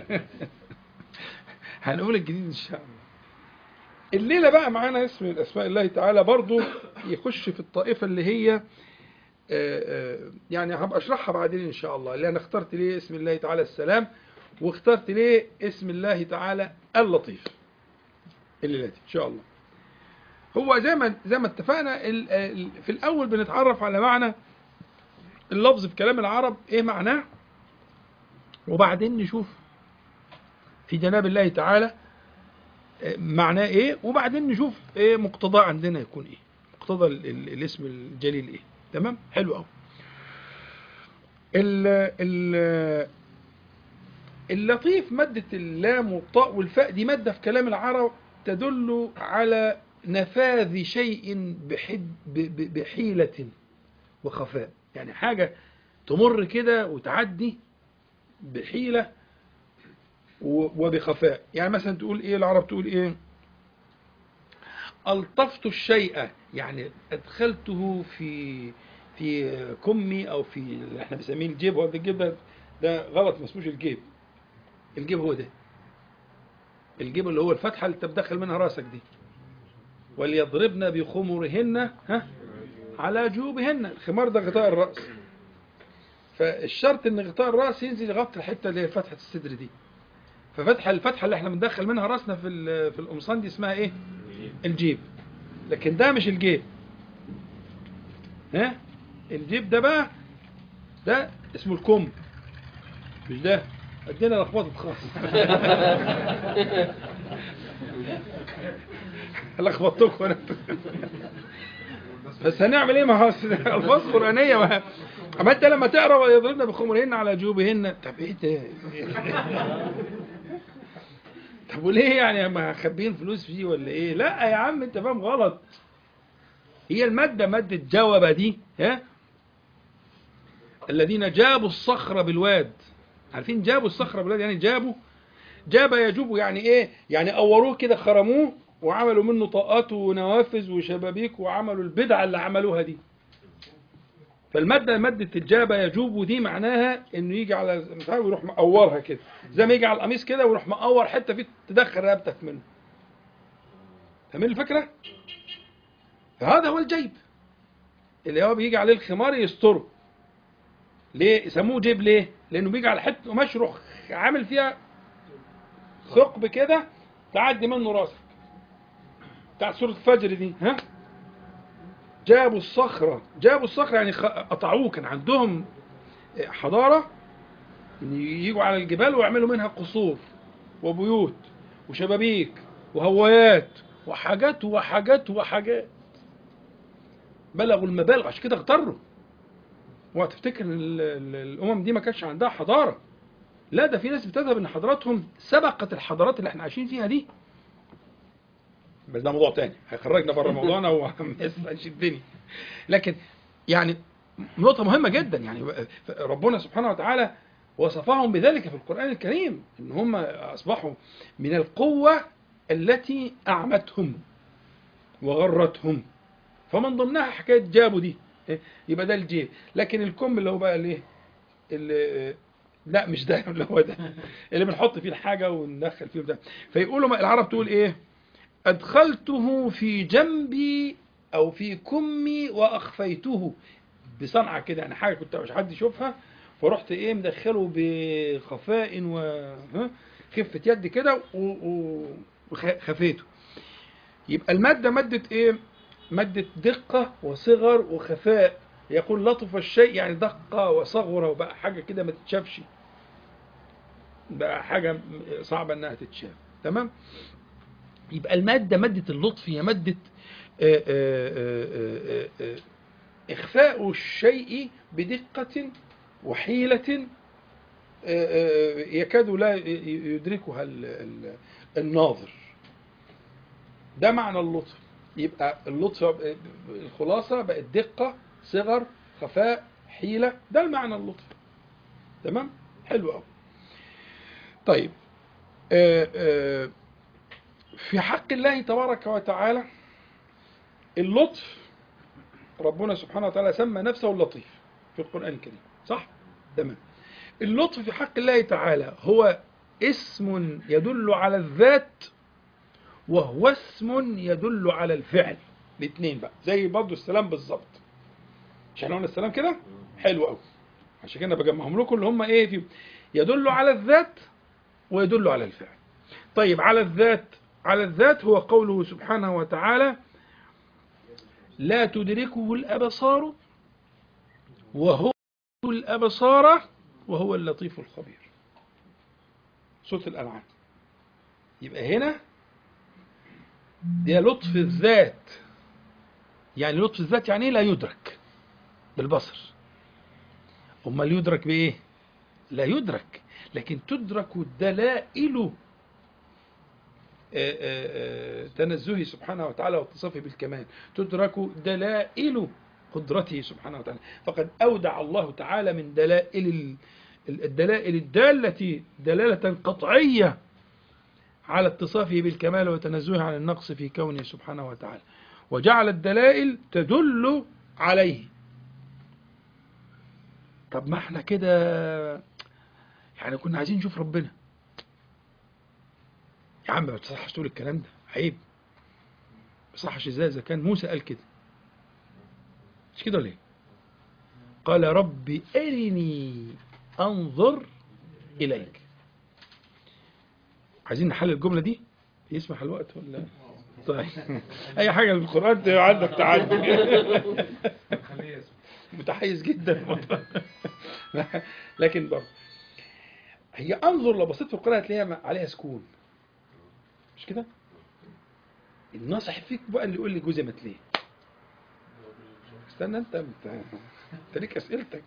هنقول الجديد ان شاء الله الليلة بقى معانا اسم من اسماء الله تعالى برضو يخش في الطائفة اللي هي آه، آه، يعني هبقى اشرحها بعدين ان شاء الله اللي انا اخترت ليه اسم الله تعالى السلام واخترت ليه اسم الله تعالى اللطيف الليلة دي ان شاء الله هو زي ما زي ما اتفقنا ال- ال- في الاول بنتعرف على معنى اللفظ في كلام العرب ايه معناه وبعدين نشوف في جناب الله تعالى آه، معناه ايه وبعدين نشوف ايه مقتضاه عندنا يكون ايه مقتضى ال- ال- الاسم الجليل ايه تمام حلو قوي ال ال اللطيف مادة اللام والطاء والفاء دي مادة في كلام العرب تدل على نفاذ شيء بحد ب- ب- بحيلة وخفاء يعني حاجة تمر كده وتعدي بحيلة و- وبخفاء يعني مثلا تقول ايه العرب تقول ايه ألطفت الشيء يعني أدخلته في في كمي أو في اللي احنا بنسميه الجيب هو ده الجيب ده, ده غلط ما اسموش الجيب الجيب هو ده الجيب اللي هو الفتحة اللي انت بتدخل منها راسك دي وليضربن بخمرهن ها على جيوبهن الخمار ده غطاء الرأس فالشرط ان غطاء الرأس ينزل يغطي الحتة اللي هي فتحة الصدر دي ففتحة الفتحة اللي احنا بندخل منها راسنا في ال- في القمصان دي اسمها ايه الجيب لكن ده مش الجيب ها الجيب ده بقى ده اسمه الكم مش ده ادينا لخبطه خالص لخبطتكم انا بس هنعمل ايه ما هو الفاظ قرانيه ما اما انت لما تقرا ويضربن بخمرهن على جيوبهن طب ايه ده طب وليه يعني ما خبين فلوس فيه ولا ايه لا يا عم انت فاهم غلط هي الماده ماده جوبه دي ها الذين جابوا الصخر بالواد عارفين جابوا الصخر بالواد يعني جابوا جاب يجوب يعني ايه يعني قوروه كده خرموه وعملوا منه طاقات ونوافذ وشبابيك وعملوا البدعه اللي عملوها دي فالماده ماده الجابه يجوب دي معناها انه يجي على مش عارف ويروح مقورها كده زي ما يجي على القميص كده ويروح مقور حته فيه تدخل رقبتك منه فاهمين الفكره؟ فهذا هو الجيب اللي هو بيجي عليه الخمار يستره ليه يسموه جيب ليه؟ لانه بيجي على حته قماش يروح عامل فيها ثقب كده تعدي منه راسك بتاع سورة الفجر دي ها جابوا الصخرة جابوا الصخرة يعني خ- قطعوه كان عندهم حضارة إن يجوا على الجبال ويعملوا منها قصور وبيوت وشبابيك وهوايات وحاجات وحاجات وحاجات بلغوا المبالغ عشان كده اغتروا وهتفتكر ال- ال- الامم دي ما كانش عندها حضاره لا ده في ناس بتذهب ان حضاراتهم سبقت الحضارات اللي احنا عايشين فيها دي بس ده موضوع تاني هيخرجنا بره موضوعنا ويشدني لكن يعني نقطة مهمة جدا يعني ربنا سبحانه وتعالى وصفهم بذلك في القرآن الكريم ان هم اصبحوا من القوة التي اعمتهم وغرتهم فمن ضمنها حكاية جابوا دي إيه؟ يبقى ده الجيب لكن الكم اللي هو بقى الايه اللي لا مش ده اللي هو ده اللي بنحط فيه الحاجة وندخل فيه ده فيقولوا ما- العرب تقول ايه أدخلته في جنبي أو في كمي وأخفيته بصنعة كده يعني حاجة كنت مش حد يشوفها فرحت إيه مدخله بخفاء وخفة يد كده و- و- وخفيته يبقى المادة مادة إيه مادة دقة وصغر وخفاء يقول لطف الشيء يعني دقة وصغرة وبقى حاجة كده ما تتشافش بقى حاجة صعبة إنها تتشاف تمام يبقى المادة مادة اللطف هي مادة آه، آه، آه، آه، آه، إخفاء الشيء بدقة وحيلة آه، آه، يكاد لا ي- يدركها ال- ال- الناظر ده معنى اللطف يبقى اللطف آه، الخلاصة بقت دقة صغر خفاء حيلة ده المعنى اللطف تمام حلو قوي طيب آه، آه، في حق الله تبارك وتعالى اللطف ربنا سبحانه وتعالى سمى نفسه اللطيف في القرآن الكريم صح؟ تمام اللطف في حق الله تعالى هو اسم يدل على الذات وهو اسم يدل على الفعل الاثنين بقى زي برضه السلام بالظبط مش احنا قلنا السلام كده حلو قوي عشان كده بجمعهم لكم اللي هم ايه في يدل على الذات ويدل على الفعل طيب على الذات على الذات هو قوله سبحانه وتعالى لا تدركه الأبصار وهو الأبصار وهو اللطيف الخبير سورة الأنعام يبقى هنا ده لطف الذات يعني لطف الذات يعني إيه لا يدرك بالبصر أمال يدرك بإيه لا يدرك لكن تدرك الدلائل آه، آه، آه، تنزهه سبحانه وتعالى واتصافه بالكمال تدرك دلائل قدرته سبحانه وتعالى فقد أودع الله تعالى من دلائل ال- ال- الدلائل الدالة دلالة قطعية على اتصافه بالكمال وتنزهه عن النقص في كونه سبحانه وتعالى وجعل الدلائل تدل عليه طب ما احنا كده يعني كنا عايزين نشوف ربنا يا عم ما تصحش تقول الكلام ده عيب ما صحش ازاي اذا كان موسى قال كده مش كده ليه قال ربي ارني انظر اليك عايزين نحل الجمله دي يسمح الوقت ولا طيب اي حاجه في القران ده عندك تعدي خليه يسمع متحيز جدا لكن برضه هي انظر لو بصيت في القرآن هتلاقيها عليها سكون مش كده؟ الناصح فيك بقى اللي يقول لي جوزي ما تليه استنى انت انت انت ليك اسئلتك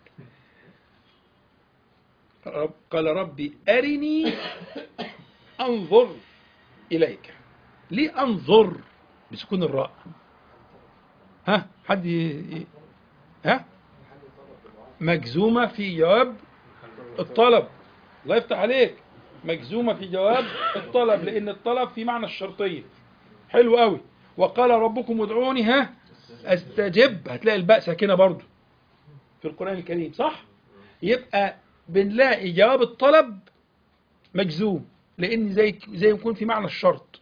رب قال ربي ارني انظر اليك ليه انظر بسكون الراء ها حد ي... ي- ها مجزومة في جواب الطلب الله يفتح عليك مجزومة في جواب الطلب لأن الطلب في معنى الشرطية حلو قوي وقال ربكم ادعوني ها استجب هتلاقي الباء ساكنة برضو في القرآن الكريم صح يبقى بنلاقي جواب الطلب مجزوم لأن زي زي يكون في معنى الشرط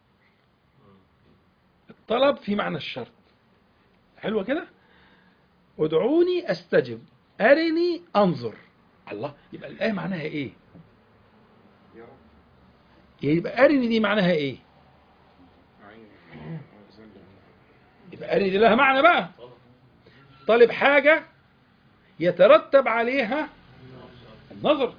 الطلب في معنى الشرط حلوة كده ادعوني استجب ارني انظر الله يبقى الايه معناها ايه يبقى أرني دي معناها إيه يبقى أرني دي لها معنى بقى طالب حاجة يترتب عليها النظر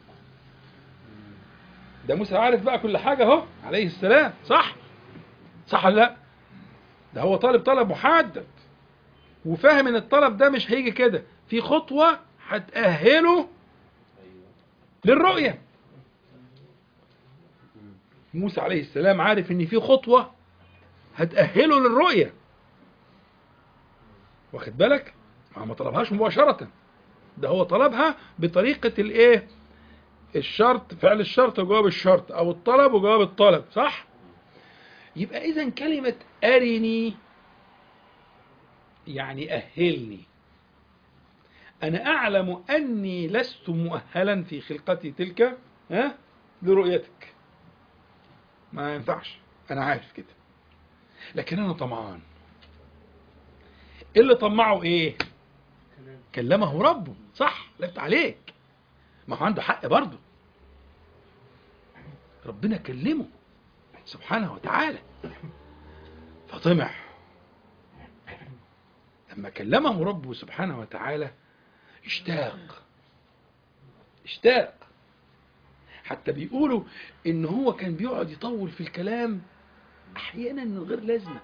ده موسى عارف بقى كل حاجة اهو عليه السلام صح صح ولا لا ده هو طالب طلب محدد وفاهم ان الطلب ده مش هيجي كده في خطوة هتأهله للرؤية موسى عليه السلام عارف ان في خطوة هتأهله للرؤية واخد بالك ما ما طلبهاش مباشرة ده هو طلبها بطريقة الايه الشرط فعل الشرط وجواب الشرط او الطلب وجواب الطلب صح يبقى اذا كلمة ارني يعني اهلني انا اعلم اني لست مؤهلا في خلقتي تلك ها لرؤيتك ما ينفعش انا عارف كده لكن انا طمعان اللي طمعه ايه كلمه ربه صح لفت عليك ما هو عنده حق برضه ربنا كلمه سبحانه وتعالى فطمع لما كلمه ربه سبحانه وتعالى اشتاق اشتاق حتى بيقولوا ان هو كان بيقعد يطول في الكلام احيانا من غير لازمه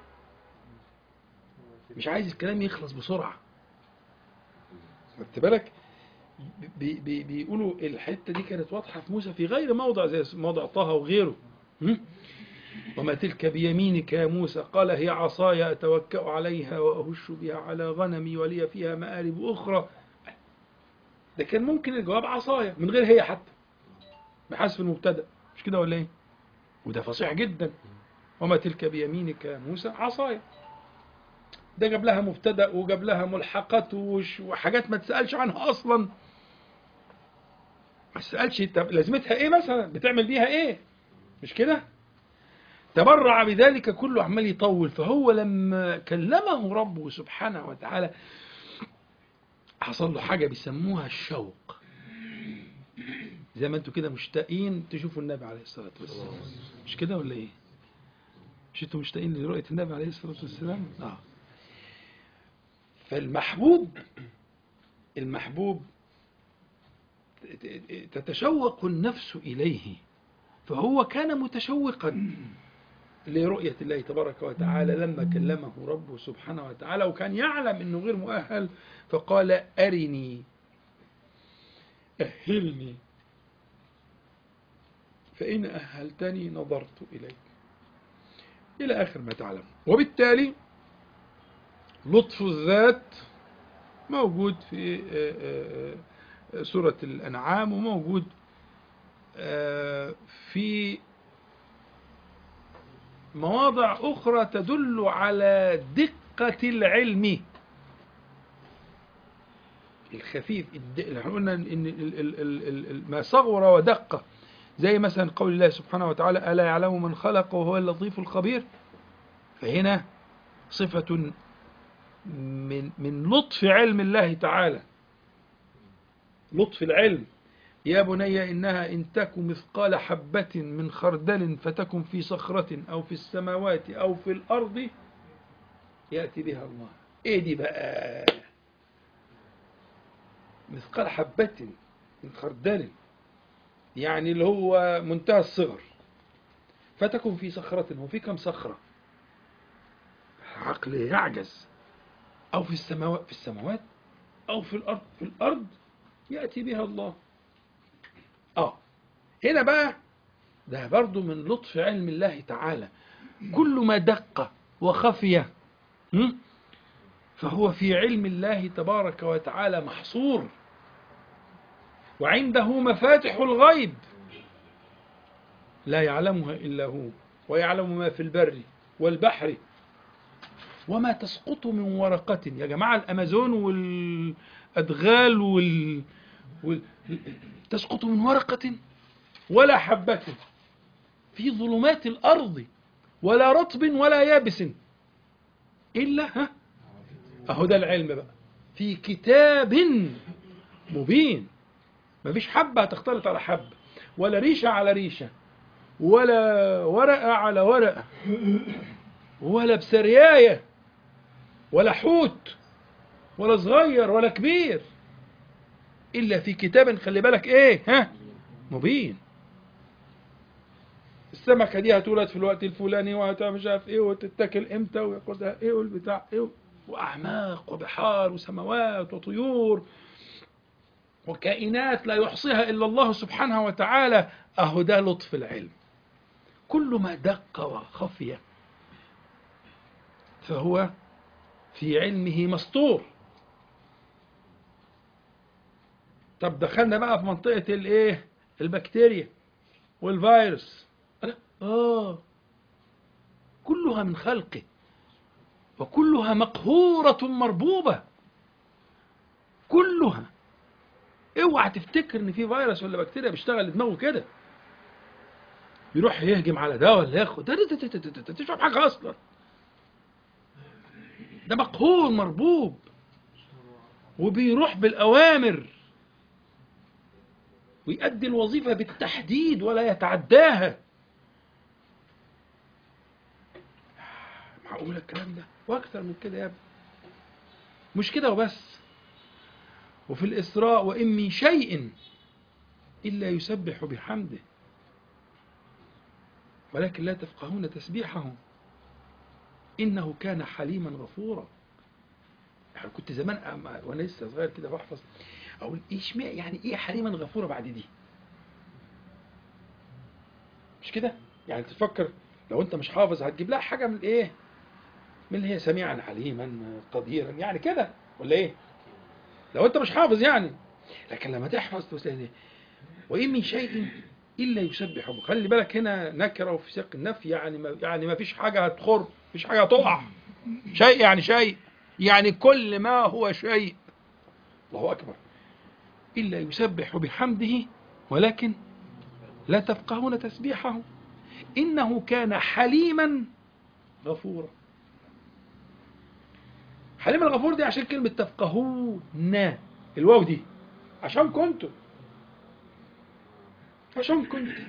مش عايز الكلام يخلص بسرعه خدت بالك بي بي بيقولوا الحته دي كانت واضحه في موسى في غير موضع زي موضع طه وغيره م? وما تلك بيمينك يا موسى قال هي عصاي اتوكا عليها واهش بها على غنمي ولي فيها مآرب اخرى ده كان ممكن الجواب عصايا من غير هي حتى بحذف المبتدا مش كده ولا ايه وده فصيح جدا وما تلك بيمينك يا موسى عصايا ده جاب لها مبتدا وجاب لها ملحقات وش- وحاجات ما تسالش عنها اصلا ما تسالش طب لازمتها ايه مثلا بتعمل بيها ايه مش كده تبرع بذلك كله عمال يطول فهو لما كلمه ربه سبحانه وتعالى حصل له حاجه بيسموها الشوق زي ما انتوا كده مشتاقين تشوفوا النبي عليه الصلاه والسلام مش كده ولا ايه مش انتوا مشتاقين لرؤيه النبي عليه الصلاه والسلام اه فالمحبوب المحبوب تتشوق النفس إليه فهو كان متشوقا لرؤية الله تبارك وتعالى لما كلمه ربه سبحانه وتعالى وكان يعلم أنه غير مؤهل فقال أرني أهلني فإن أهلتني نظرت إليك إلى آخر ما تعلم وبالتالي لطف الذات موجود في آه، آه، آه، سورة الأنعام وموجود آه، في مواضع أخرى تدل على دقة العلم الخفيف الد- احنا قلنا ان ال- ال- ال- ال- ال- ما صغر ودق زي مثلا قول الله سبحانه وتعالى ألا يعلم من خلق وهو اللطيف الخبير فهنا صفة من من لطف علم الله تعالى لطف العلم يا بني إنها إن تك مثقال حبة من خردل فتكن في صخرة أو في السماوات أو في الأرض يأتي بها الله إيه دي بقى مثقال حبة من خردل يعني اللي هو منتهى الصغر فتكن في صخرة هو في كم صخرة عقل يعجز أو في السماوات في السماوات أو في الأرض في الأرض يأتي بها الله آه هنا بقى ده برضو من لطف علم الله تعالى كل ما دق وخفي م? فهو في علم الله تبارك وتعالى محصور وعنده مفاتح الغيب لا يعلمها إلا هو ويعلم ما في البر والبحر وما تسقط من ورقة يا جماعة الأمازون والأدغال وال... وال... تسقط من ورقة ولا حبة في ظلمات الأرض ولا رطب ولا يابس إلا ها أهو ده العلم بقى في كتاب مبين مفيش حبة هتختلط على حبة ولا ريشة على ريشة ولا ورقة على ورقة ولا بسرياية ولا حوت ولا صغير ولا كبير إلا في كتاب خلي بالك إيه ها مبين السمكة دي هتولد في الوقت الفلاني وهتعمل مش عارف إيه وتتاكل إمتى وياخدها إيه والبتاع إيه وأعماق وبحار وسماوات وطيور وكائنات لا يحصيها إلا الله سبحانه وتعالى أهو ده لطف العلم كل ما دق وخفي فهو في علمه مسطور طب دخلنا بقى في منطقة الايه البكتيريا والفيروس اه كلها من خلقه وكلها مقهورة مربوبة كلها اوعى تفتكر ان في فيروس ولا بكتيريا بيشتغل دماغه كده يروح يهجم على ده ولا ياخد ده ده- ده- ده- ده- ده- تشرب حاجه اصلا ده مقهور مربوب وبيروح بالاوامر ويؤدي الوظيفه بالتحديد ولا يتعداها معقول الكلام ده واكثر من كده يا ابني مش كده وبس وفي الإسراء وإن من شيء إلا يسبح بحمده ولكن لا تفقهون تسبيحه إنه كان حليما غفورا يعني كنت زمان أما- وأنا لسه صغير كده بحفظ أقول إيش ما- يعني إيه حليما غفورا بعد دي مش كده يعني تفكر لو أنت مش حافظ هتجيب لها حاجة من إيه من اللي هي سميعا عليما قديرا يعني كده ولا إيه لو انت مش حافظ يعني لكن لما تحفظ تلاقي وان من شيء الا يسبح به خلي بالك هنا نكره وفي سياق النفي يعني ما يعني ما فيش حاجه هتخر فيش حاجه هتقع شيء يعني شيء يعني كل ما هو شيء الله اكبر الا يسبح بحمده ولكن لا تفقهون تسبيحه انه كان حليما غفورا حليم الغفور دي عشان كلمة تفقهون الواو دي عشان كنتوا عشان كنتوا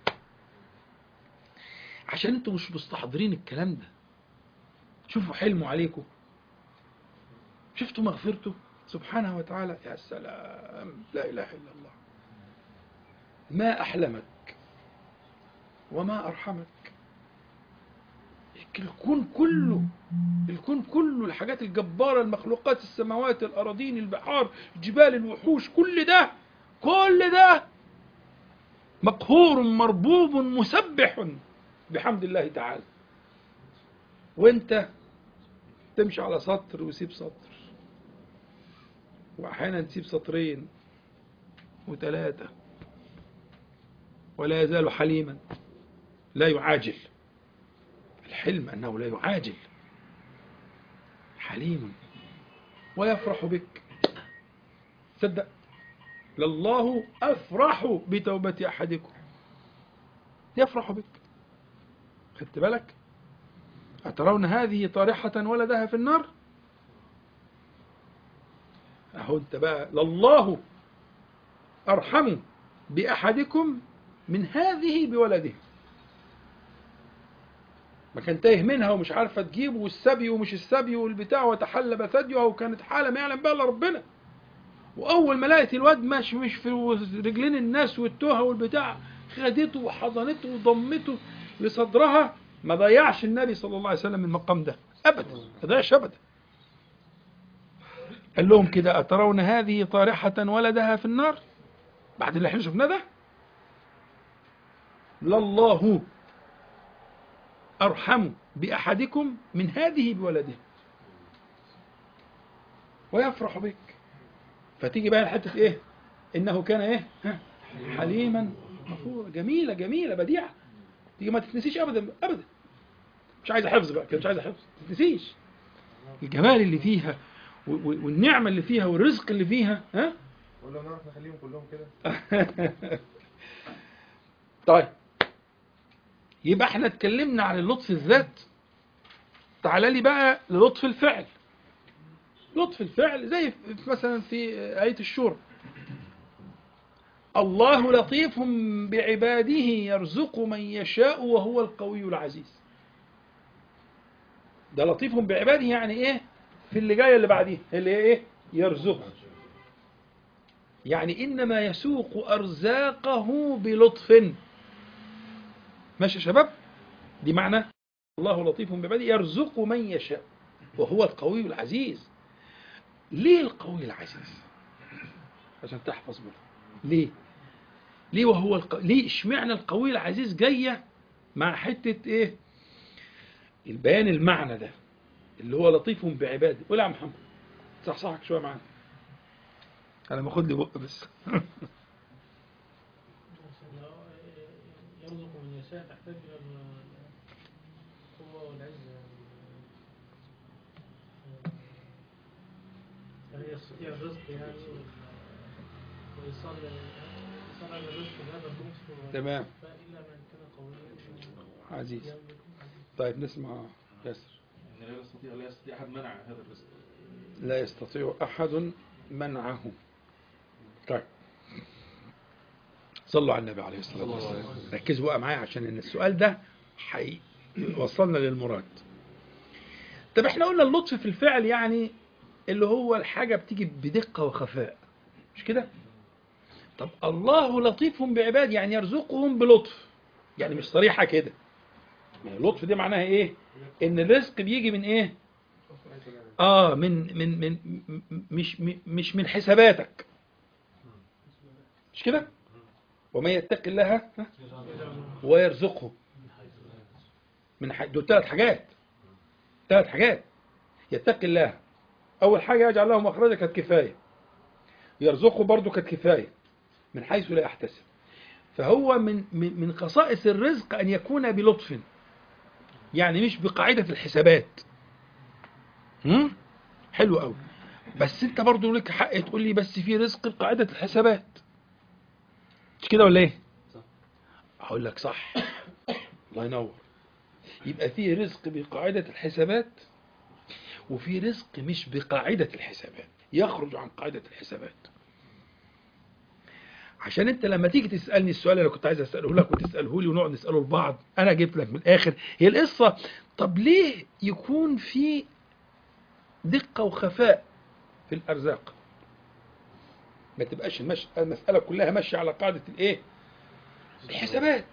عشان انتوا مش مستحضرين الكلام ده شوفوا حلمه عليكم شفتوا مغفرته سبحانه وتعالى يا سلام لا إله إلا الله ما أحلمك وما أرحمك الكون كله الكون كله الحاجات الجبارة المخلوقات السماوات الأراضين البحار الجبال الوحوش كل ده كل ده مقهور مربوب مسبح بحمد الله تعالى وانت تمشي على سطر وسيب سطر واحيانا تسيب سطرين وثلاثة ولا يزال حليما لا يعاجل الحلم أنه لا يعاجل حليم ويفرح بك صدق لله أفرح بتوبة أحدكم يفرح بك خدت بالك أترون هذه طارحة ولدها في النار أهو أنت بقى لله أرحم بأحدكم من هذه بولده ما كان تايه منها ومش عارفه تجيبه والسبي ومش السبي والبتاع وتحلب ثديها وكانت حاله ما يعلم بها الا ربنا واول ما لقت الواد ماشي مش في رجلين الناس والتوهه والبتاع خدته وحضنته وضمته لصدرها ما ضيعش النبي صلى الله عليه وسلم المقام ده ابدا ما ضيعش ابدا قال لهم كده اترون هذه طارحه ولدها في النار بعد اللي احنا شفناه ده لله أرحم بأحدكم من هذه بولده ويفرح بك فتيجي بقى الحتة إيه إنه كان إيه ها؟ حليما غفورا جميلة جميلة بديعة تيجي ما تتنسيش أبدا أبدا مش عايزة حفظ بقى كده مش عايزة حفظ ما تتنسيش الجمال اللي فيها و- و- والنعمة اللي فيها والرزق اللي فيها ها ولو نعرف نخليهم كلهم كده طيب يبقى احنا اتكلمنا عن اللطف الذات تعال لي بقى للطف الفعل لطف الفعل زي في- مثلا في آية الشورى الله لطيف بعباده يرزق من يشاء وهو القوي العزيز ده لطيف بعباده يعني ايه في اللي جايه اللي بعديه اللي هي ايه يرزق يعني انما يسوق ارزاقه بلطف ماشي يا شباب دي معنى الله لطيف بعباده يرزق من يشاء وهو القوي العزيز ليه القوي العزيز عشان تحفظ منه ليه ليه وهو الق... ليه اشمعنى القوي العزيز جايه مع حته ايه البيان المعنى ده اللي هو لطيف بعباده قول يا عم محمد صحصحك شويه معانا انا باخد لي بق بس يرزق من يشاء تحتاج إلى القوة والعزة يعني يستطيع الرزق يعني ويصل يصل على الرزق بهذا اللطف تمام. فإلا من كان قويا عزيز يملك طيب نسمع ياسر يعني لا يستطيع لا يستطيع احد منع هذا الرزق لا يستطيع أحد منعه طيب صلوا على النبي عليه الصلاة والسلام ركزوا بقى معايا عشان إن السؤال ده حي وصلنا للمراد طب احنا قلنا اللطف في الفعل يعني اللي هو الحاجة بتيجي بدقة وخفاء مش كده طب الله لطيف بعباد يعني يرزقهم بلطف يعني مش صريحة كده ما هي اللطف دي معناها ايه ان الرزق بيجي من ايه اه من من من م- مش م- مش من حساباتك مش كده ومن يتق الله ها؟ ويرزقه من ح... دول ثلاث حاجات ثلاث حاجات يتقي الله اول حاجه يجعل له مخرجا كانت كفايه يرزقه برضه كانت كفايه من حيث لا يحتسب فهو من من من خصائص الرزق ان يكون بلطف يعني مش بقاعده الحسابات هم؟ حلو قوي بس انت برضه لك حق تقول لي بس في رزق بقاعده الحسابات مش كده ولا ايه صح. هقول لك صح الله ينور يبقى في رزق بقاعده الحسابات وفي رزق مش بقاعده الحسابات يخرج عن قاعده الحسابات عشان انت لما تيجي تسالني السؤال اللي كنت عايز اساله لك وتساله لي ونقعد نساله لبعض انا جبت لك من الاخر هي القصه طب ليه يكون في دقه وخفاء في الارزاق ما تبقاش المش... المساله كلها ماشيه على قاعده الايه الحسابات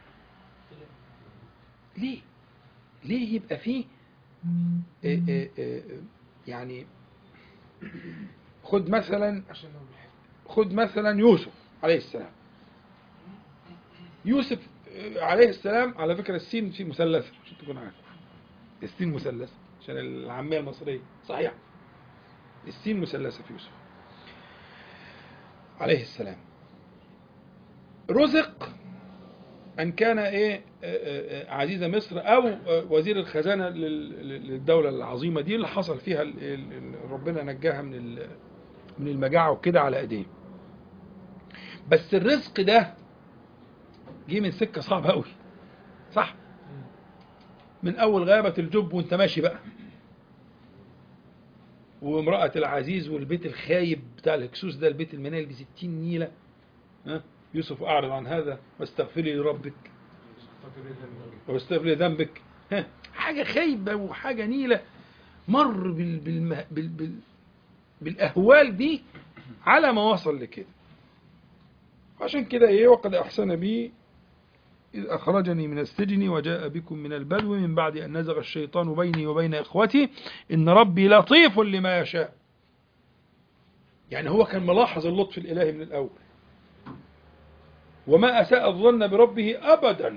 ليه ليه يبقى فيه إيه إيه إيه يعني خد مثلا خد مثلا يوسف عليه السلام يوسف آه، عليه السلام على فكرة السين في مثلثة عشان تكون عارف السين مثلثة عشان العامية المصرية صحيح السين مثلثة في يوسف عليه السلام رزق أن كان إيه آه، آه، آه، عزيز مصر أو آه، وزير الخزانة لل- لل- للدولة العظيمة دي اللي حصل فيها ال- ال- ال- ربنا نجاها من ال- من المجاعة وكده على ايديه بس الرزق ده جه من سكة صعبة قوي صح من اول غابة الجب وانت ماشي بقى وامرأة العزيز والبيت الخايب بتاع الهكسوس ده البيت المنال بستين نيلة ها يوسف اعرض عن هذا واستغفري لربك واستغفري ذنبك ها حاجة خايبة وحاجة نيلة مر بال بال بال بال بالأهوال دي على ما وصل لكده عشان كده إيه وقد أحسن بي إذ أخرجني من السجن وجاء بكم من البدو من بعد أن نزغ الشيطان بيني وبين إخوتي إن ربي لطيف لما يشاء يعني هو كان ملاحظ اللطف الإلهي من الأول وما أساء الظن بربه أبدا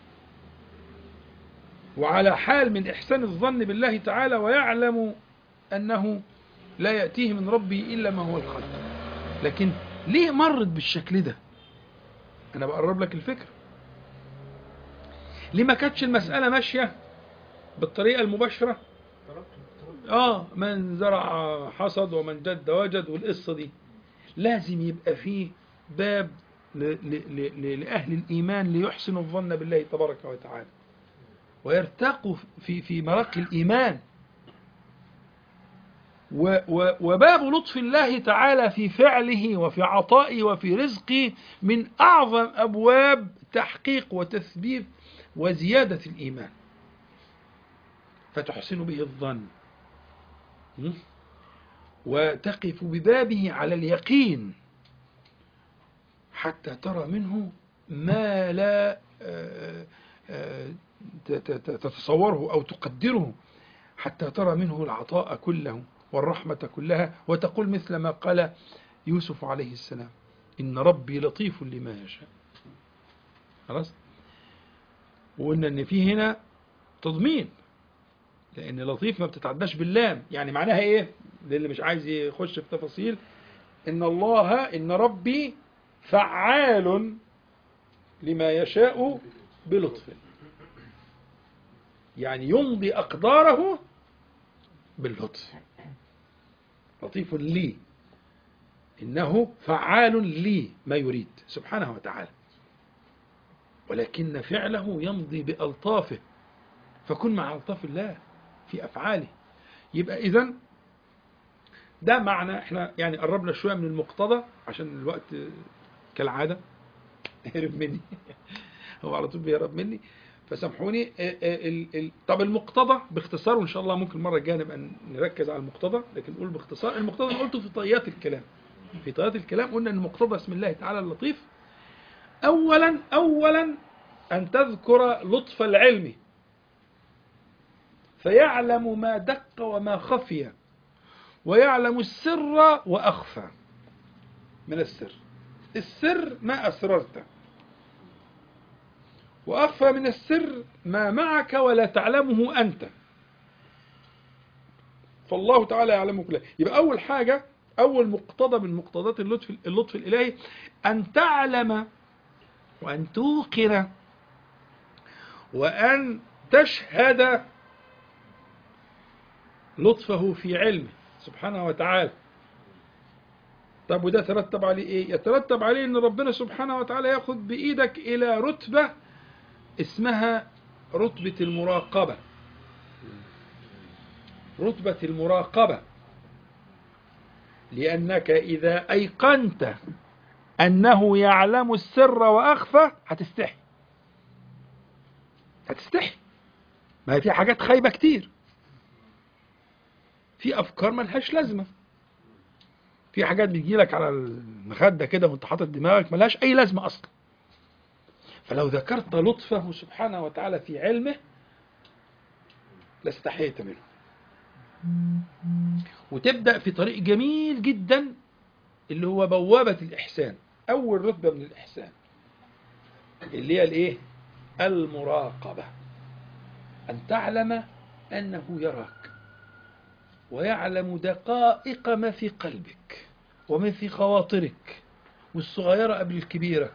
وعلى حال من إحسان الظن بالله تعالى ويعلم أنه لا يأتيه من ربه إلا ما هو الخير لكن ليه مرت بالشكل ده أنا بقرب لك الفكرة ليه ما كانتش المسألة ماشية بالطريقة المباشرة آه من زرع حصد ومن جد وجد والقصة دي لازم يبقى فيه باب ل- ل- ل- ل- لأهل الإيمان ليحسنوا الظن بالله تبارك وتعالى ويرتقوا في في مرق الإيمان و و وباب لطف الله تعالى في فعله وفي عطائه وفي رزقه من أعظم أبواب تحقيق وتثبيت وزيادة الإيمان فتحسن به الظن م? وتقف ببابه على اليقين حتى ترى منه ما لا آه، آه، ت- ت- ت- تتصوره أو تقدره حتى ترى منه العطاء كله والرحمة كلها وتقول مثل ما قال يوسف عليه السلام إن ربي لطيف لما يشاء خلاص وقلنا إن في هنا تضمين لأن لطيف ما بتتعداش باللام يعني معناها إيه للي مش عايز يخش في تفاصيل إن الله إن ربي فعال لما يشاء بلطف يعني يمضي أقداره باللطف لطيف لي إنه فعال لي ما يريد سبحانه وتعالى ولكن فعله يمضي بألطافه فكن مع ألطاف الله في أفعاله يبقى إذن ده معنى احنا يعني قربنا شوية من المقتضى عشان الوقت كالعادة هرب مني هو على طول بيهرب مني فسامحوني آه، آه، ال- ال- طب المقتضى باختصار وان شاء الله ممكن المره الجايه نبقى نركز على المقتضى لكن نقول باختصار المقتضى اللي قلته في طيات الكلام في طيات الكلام قلنا ان مقتضى اسم الله تعالى اللطيف اولا اولا ان تذكر لطف العلم فيعلم ما دق وما خفي ويعلم السر واخفى من السر السر ما اسررته وأخفى من السر ما معك ولا تعلمه أنت فالله تعالى يعلمه كله يبقى أول حاجة أول مقتضى من مقتضات اللطف, اللطف الإلهي أن تعلم وأن توقن وأن تشهد لطفه في علمه سبحانه وتعالى طب وده ترتب عليه ايه يترتب عليه ان ربنا سبحانه وتعالى ياخد بايدك الى رتبه اسمها رتبة المراقبة رتبة المراقبة لأنك إذا أيقنت أنه يعلم السر وأخفى هتستحي هتستحي ما هي في حاجات خايبة كتير في أفكار ملهاش لازمة في حاجات بتجيلك على المخدة كده وانت حاطط دماغك ملهاش أي لازمة أصلا فلو ذكرت لطفه سبحانه وتعالى في علمه لاستحييت منه وتبدأ في طريق جميل جدا اللي هو بوابة الإحسان أول رتبة من الإحسان اللي هي الإيه؟ المراقبة أن تعلم أنه يراك ويعلم دقائق ما في قلبك وما في خواطرك والصغيرة قبل الكبيرة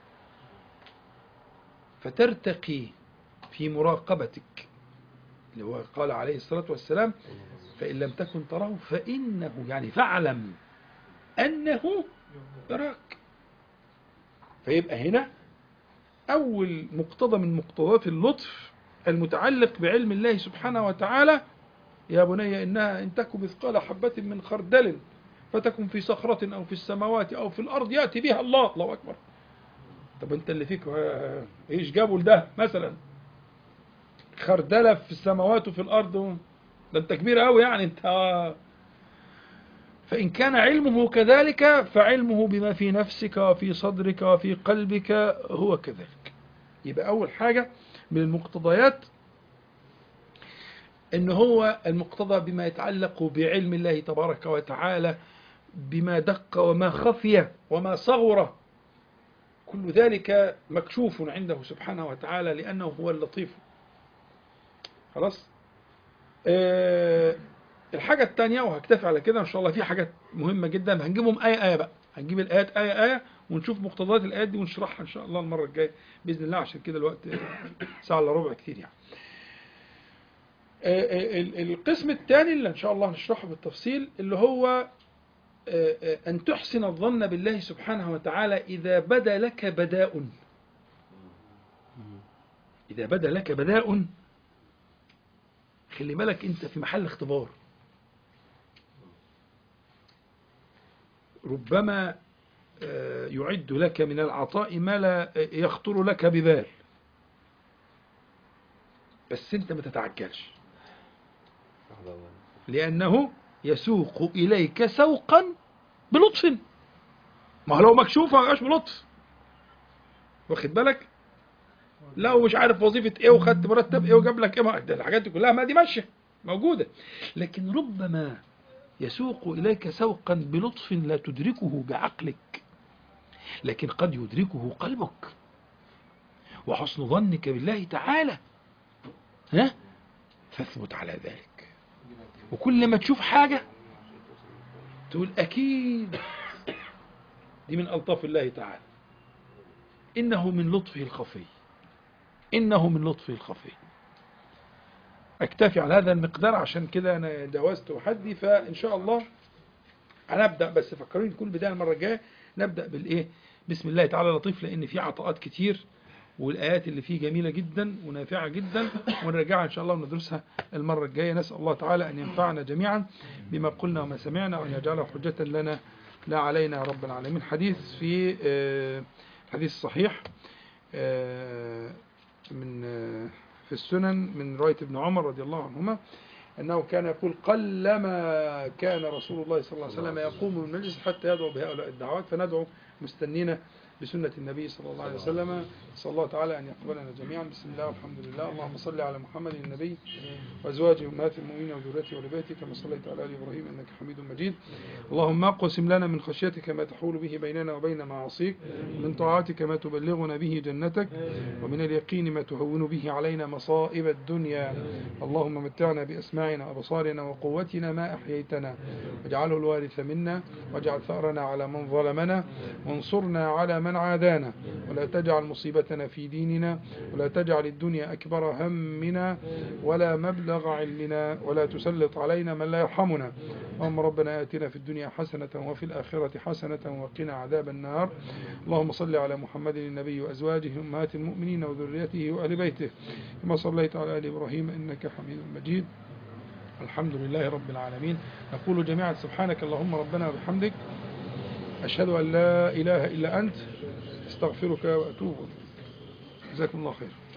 فترتقي في مراقبتك اللي هو قال عليه الصلاة والسلام فإن لم تكن تراه فإنه يعني فاعلم أنه يراك فيبقى هنا أول مقتضى من مقتضيات اللطف المتعلق بعلم الله سبحانه وتعالى يا بني إنها إن تك مثقال حبة من خردل فتكن في صخرة أو في السماوات أو في الأرض يأتي بها الله الله أكبر طب أنت اللي فيك آه، إيش جابوا لده مثلا خردلة في السماوات وفي الأرض ده أنت كبير أوي يعني أنت آه. فإن كان علمه كذلك فعلمه بما في نفسك وفي صدرك وفي قلبك هو كذلك يبقى أول حاجة من المقتضيات ان هو المقتضى بما يتعلق بعلم الله تبارك وتعالى بما دق وما خفي وما صغر كل ذلك مكشوف عنده سبحانه وتعالى لأنه هو اللطيف خلاص آه الحاجة الثانية وهكتفي على كده إن شاء الله في حاجات مهمة جدا هنجيبهم آية آية بقى هنجيب الآيات آية آية ونشوف مقتضيات الآيات دي ونشرحها إن شاء الله المرة الجاية بإذن الله عشان كده الوقت ساعة إلا ربع كتير يعني القسم الثاني اللي ان شاء الله هنشرحه بالتفصيل اللي هو ان تحسن الظن بالله سبحانه وتعالى اذا بدا لك بداء اذا بدا لك بداء خلي بالك انت في محل اختبار ربما آه، يعد لك من العطاء ما لا يخطر لك ببال بس انت ما تتعجلش لأنه يسوق إليك سوقا بلطف ما هو لو مكشوف ما بقاش بلطف واخد بالك لو مش عارف وظيفة ايه وخدت مرتب ايه وجاب لك ايه ما ده الحاجات دي كلها ما دي ماشية موجودة لكن ربما يسوق إليك سوقا بلطف لا تدركه بعقلك لكن قد يدركه قلبك وحسن ظنك بالله تعالى ها فاثبت على ذلك وكل ما تشوف حاجة تقول أكيد دي من ألطاف الله تعالى إنه من لطفه الخفي إنه من لطفه الخفي أكتفي على هذا المقدار عشان كده أنا جاوزت وحدي فإن شاء الله هنبدأ بس فكرين كل بداية المرة الجاية نبدأ بالإيه بسم الله تعالى لطيف لأن في عطاءات كتير والآيات اللي فيه جميلة جدا ونافعة جدا ونرجعها إن شاء الله وندرسها المرة الجاية نسأل الله تعالى أن ينفعنا جميعا بما قلنا وما سمعنا وأن يجعله حجة لنا لا علينا يا رب العالمين حديث في آه، حديث صحيح آه، من آه، في السنن من رواية ابن عمر رضي الله عنهما أنه كان يقول قلما كان رسول الله صلى الله عليه وسلم يقوم من المجلس حتى يدعو بهؤلاء الدعوات فندعو مستنين بسنة النبي صلى الله عليه وسلم صلى الله تعالى أن يقبلنا جميعا بسم الله والحمد لله اللهم صل على محمد النبي وأزواجه أمهات المؤمنين وذريته ولبيته كما صليت على آل إبراهيم إنك حميد مجيد اللهم اقسم لنا من خشيتك ما تحول به بيننا وبين معاصيك من طاعتك ما تبلغنا به جنتك ومن اليقين ما تهون به علينا مصائب الدنيا اللهم متعنا بأسماعنا وأبصارنا وقوتنا ما أحييتنا واجعله الوارث منا واجعل ثأرنا على من ظلمنا وانصرنا على من عادانا ولا تجعل مصيبتنا في ديننا ولا تجعل الدنيا أكبر همنا ولا مبلغ علمنا ولا تسلط علينا من لا يرحمنا اللهم ربنا آتنا في الدنيا حسنة وفي الآخرة حسنة وقنا عذاب النار اللهم صل على محمد النبي وأزواجه أمهات المؤمنين وذريته وآل بيته كما صليت على آل إبراهيم إنك حميد مجيد الحمد لله رب العالمين نقول جميعا سبحانك اللهم ربنا وبحمدك أشهد أن لا إله إلا أنت استغفرك وأتوب إليك. جزاكم الله خير